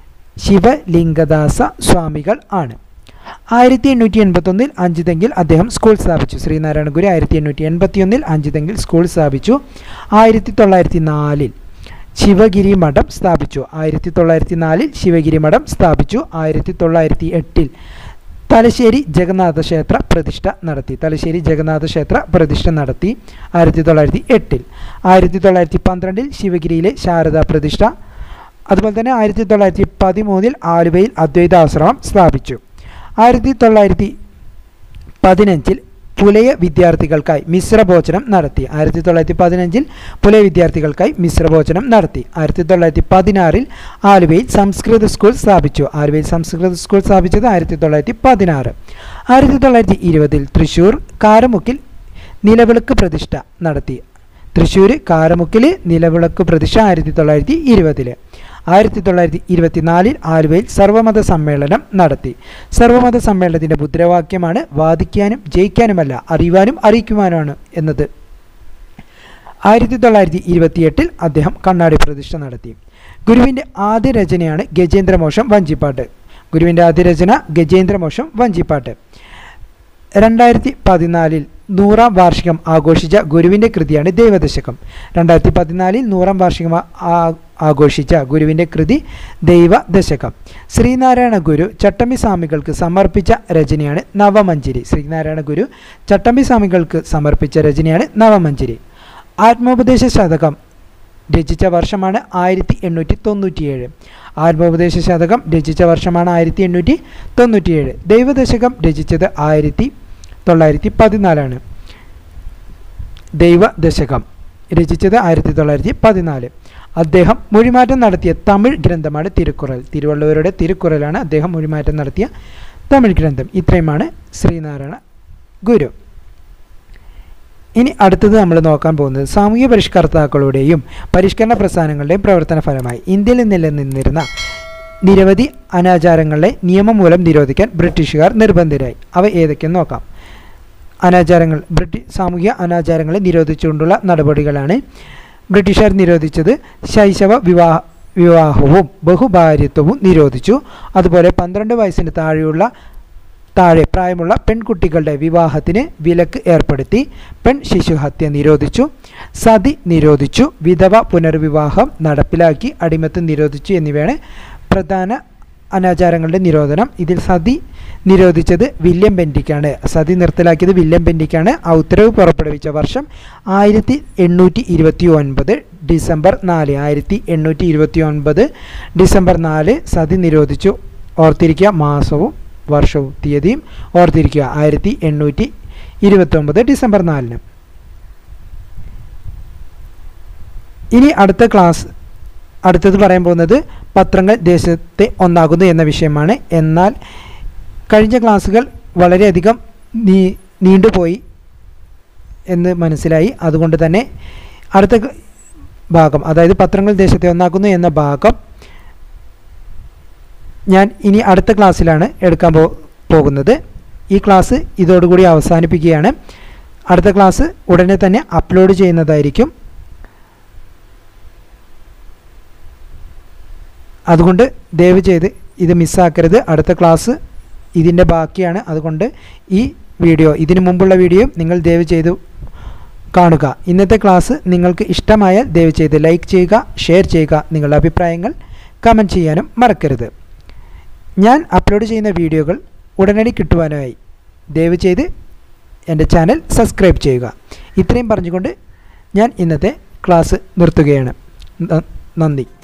ശിവലിംഗദാസ സ്വാമികൾ ആണ് ആയിരത്തി എണ്ണൂറ്റി എൺപത്തൊന്നിൽ അഞ്ചുതെങ്കിൽ അദ്ദേഹം സ്കൂൾ സ്ഥാപിച്ചു ശ്രീനാരായണ ഗുരു ആയിരത്തി എണ്ണൂറ്റി എൺപത്തിയൊന്നിൽ അഞ്ചുതെങ്കിൽ സ്കൂൾ സ്ഥാപിച്ചു ആയിരത്തി തൊള്ളായിരത്തി നാലിൽ ശിവഗിരി മഠം സ്ഥാപിച്ചു ആയിരത്തി തൊള്ളായിരത്തി നാലിൽ ശിവഗിരി മഠം സ്ഥാപിച്ചു ആയിരത്തി തൊള്ളായിരത്തി എട്ടിൽ തലശ്ശേരി ജഗന്നാഥ ക്ഷേത്ര പ്രതിഷ്ഠ നടത്തി തലശ്ശേരി ജഗന്നാഥ ക്ഷേത്ര പ്രതിഷ്ഠ നടത്തി ആയിരത്തി തൊള്ളായിരത്തി എട്ടിൽ ആയിരത്തി തൊള്ളായിരത്തി പന്ത്രണ്ടിൽ ശിവഗിരിയിലെ ശാരദാ പ്രതിഷ്ഠ അതുപോലെ തന്നെ ആയിരത്തി തൊള്ളായിരത്തി പതിമൂന്നിൽ ആലുവയിൽ അദ്വൈതാശ്രമം സ്ഥാപിച്ചു ആയിരത്തി തൊള്ളായിരത്തി പതിനഞ്ചിൽ പുലയ വിദ്യാർത്ഥികൾക്കായി മിശ്രഭോജനം നടത്തി ആയിരത്തി തൊള്ളായിരത്തി പതിനഞ്ചിൽ പുലയ വിദ്യാർത്ഥികൾക്കായി മിശ്രഭോജനം നടത്തി ആയിരത്തി തൊള്ളായിരത്തി പതിനാറിൽ ആലുവയിൽ സംസ്കൃത സ്കൂൾ സ്ഥാപിച്ചു ആലുവയിൽ സംസ്കൃത സ്കൂൾ സ്ഥാപിച്ചത് ആയിരത്തി തൊള്ളായിരത്തി പതിനാറ് ആയിരത്തി തൊള്ളായിരത്തി ഇരുപതിൽ തൃശ്ശൂർ കാരമുക്കിൽ നിലവിളക്ക് പ്രതിഷ്ഠ നടത്തി തൃശ്ശൂർ കാരമുക്കിൽ നിലവിളക്ക് പ്രതിഷ്ഠ ആയിരത്തി തൊള്ളായിരത്തി ഇരുപതിൽ ആയിരത്തി തൊള്ളായിരത്തി ഇരുപത്തിനാലിൽ ആലുവയിൽ സർവമത സമ്മേളനം നടത്തി സർവമത സമ്മേളനത്തിൻ്റെ മുദ്രാവാക്യമാണ് വാദിക്കാനും ജയിക്കാനുമല്ല അറിയുവാനും അറിയിക്കുവാനുമാണ് എന്നത് ആയിരത്തി തൊള്ളായിരത്തി ഇരുപത്തിയെട്ടിൽ അദ്ദേഹം കണ്ണാടി പ്രതിഷ്ഠ നടത്തി ഗുരുവിൻ്റെ ആദ്യ രചനയാണ് ഗജേന്ദ്രമോഷം വഞ്ചിപ്പാട്ട് ഗുരുവിൻ്റെ ആദ്യ രചന ഗജേന്ദ്രമോഷം വഞ്ചിപ്പാട്ട് രണ്ടായിരത്തി പതിനാലിൽ നൂറാം വാർഷികം ആഘോഷിച്ച ഗുരുവിൻ്റെ കൃതിയാണ് ദൈവദശകം രണ്ടായിരത്തി പതിനാലിൽ നൂറാം വാർഷികം ആ- ആ- ആഘോഷിച്ച ഗുരുവിൻ്റെ കൃതി ദൈവദശകം ശ്രീനാരായണ ഗുരു ചട്ടമ്പി സ്വാമികൾക്ക് സമർപ്പിച്ച രചനയാണ് നവമഞ്ചരി ശ്രീനാരായണ ഗുരു ചട്ടമ്പി സ്വാമികൾക്ക് സമർപ്പിച്ച രചനയാണ് നവമഞ്ചരി ആത്മോപദേശ ശതകം രചിച്ച വർഷമാണ് ആയിരത്തി എണ്ണൂറ്റി തൊണ്ണൂറ്റിയേഴ് ആത്മോപദേശ ശതകം രചിച്ച വർഷമാണ് ആയിരത്തി എണ്ണൂറ്റി തൊണ്ണൂറ്റിയേഴ് ദൈവദശകം രചിച്ചത് ആയിരത്തി തൊള്ളായിരത്തി പതിനാലാണ് ദൈവദശകം രചിച്ചത് ആയിരത്തി തൊള്ളായിരത്തി പതിനാല് അദ്ദേഹം മൊഴിമാറ്റം നടത്തിയ തമിഴ് ഗ്രന്ഥമാണ് തിരുക്കുറൽ തിരുവള്ളുവരുടെ തിരുക്കുറലാണ് അദ്ദേഹം മൊഴിമാറ്റം നടത്തിയ തമിഴ് ഗ്രന്ഥം ഇത്രയുമാണ് ശ്രീനാരായണ ഗുരു ഇനി അടുത്തത് നമ്മൾ നോക്കാൻ പോകുന്നത് സാമൂഹ്യ പരിഷ്കർത്താക്കളുടെയും പരിഷ്കരണ പ്രസ്ഥാനങ്ങളുടെയും പ്രവർത്തന ഫലമായി ഇന്ത്യയിൽ നിലനിന്നിരുന്ന നിരവധി അനാചാരങ്ങളെ നിയമം മൂലം നിരോധിക്കാൻ ബ്രിട്ടീഷുകാർ നിർബന്ധിതരായി അവ ഏതൊക്കെയെന്ന് നോക്കാം അനാചാരങ്ങൾ ബ്രിട്ടീഷ് സാമൂഹ്യ അനാചാരങ്ങളെ നിരോധിച്ചുകൊണ്ടുള്ള നടപടികളാണ് ബ്രിട്ടീഷുകാർ നിരോധിച്ചത് ശൈശവ വിവാഹ വിവാഹവും ബഹുഭാര്യത്വവും നിരോധിച്ചു അതുപോലെ പന്ത്രണ്ട് വയസ്സിന് താഴെയുള്ള താഴെ പ്രായമുള്ള പെൺകുട്ടികളുടെ വിവാഹത്തിന് വിലക്ക് ഏർപ്പെടുത്തി പെൺ ശിശുഹത്യ നിരോധിച്ചു സതി നിരോധിച്ചു വിധവ പുനർവിവാഹം നടപ്പിലാക്കി അടിമത്തം നിരോധിച്ചു എന്നിവയാണ് പ്രധാന അനാചാരങ്ങളുടെ നിരോധനം ഇതിൽ സതി നിരോധിച്ചത് വില്യം ബെൻഡിക്കാണ് സതി നിർത്തലാക്കിയത് വില്യം ബെൻഡിക്കാണ് ആ ഉത്തരവ് പുറപ്പെടുവിച്ച വർഷം ആയിരത്തി എണ്ണൂറ്റി ഇരുപത്തി ഒൻപത് ഡിസംബർ നാല് ആയിരത്തി എണ്ണൂറ്റി ഇരുപത്തി ഒൻപത് ഡിസംബർ നാല് സതി നിരോധിച്ചു ഓർത്തിരിക്കുക മാസവും വർഷവും തീയതിയും ഓർത്തിരിക്കുക ആയിരത്തി എണ്ണൂറ്റി ഇരുപത്തൊമ്പത് ഡിസംബർ നാലിന് ഇനി അടുത്ത ക്ലാസ് അടുത്തത് പറയാൻ പോകുന്നത് പത്രങ്ങൾ ദേശത്തെ ഒന്നാകുന്നു എന്ന വിഷയമാണ് എന്നാൽ കഴിഞ്ഞ ക്ലാസ്സുകൾ വളരെയധികം നീ നീണ്ടുപോയി എന്ന് മനസ്സിലായി അതുകൊണ്ട് തന്നെ അടുത്ത ക- ഭാഗം അതായത് പത്രങ്ങൾ ദേശത്തെ ഒന്നാക്കുന്നു എന്ന ഭാഗം ഞാൻ ഇനി അടുത്ത ക്ലാസ്സിലാണ് എടുക്കാൻ പോ പോകുന്നത് ഈ ക്ലാസ് ഇതോടുകൂടി അവസാനിപ്പിക്കുകയാണ് അടുത്ത ക്ലാസ് ഉടനെ തന്നെ അപ്ലോഡ് ചെയ്യുന്നതായിരിക്കും അതുകൊണ്ട് ദയവ് ചെയ്ത് ഇത് മിസ്സാക്കരുത് അടുത്ത ക്ലാസ് ഇതിൻ്റെ ബാക്കിയാണ് അതുകൊണ്ട് ഈ വീഡിയോ ഇതിനു മുമ്പുള്ള വീഡിയോയും നിങ്ങൾ ദയവ് ചെയ്ത് കാണുക ഇന്നത്തെ ക്ലാസ് നിങ്ങൾക്ക് ഇഷ്ടമായാൽ ദയവ് ചെയ്ത് ലൈക്ക് ചെയ്യുക ഷെയർ ചെയ്യുക നിങ്ങളുടെ അഭിപ്രായങ്ങൾ കമൻറ്റ് ചെയ്യാനും മറക്കരുത് ഞാൻ അപ്ലോഡ് ചെയ്യുന്ന വീഡിയോകൾ ഉടനടി കിട്ടുവാനായി ദയവ് ചെയ്ത് എൻ്റെ ചാനൽ സബ്സ്ക്രൈബ് ചെയ്യുക ഇത്രയും പറഞ്ഞുകൊണ്ട് ഞാൻ ഇന്നത്തെ ക്ലാസ് നിർത്തുകയാണ് ന- നന്ദി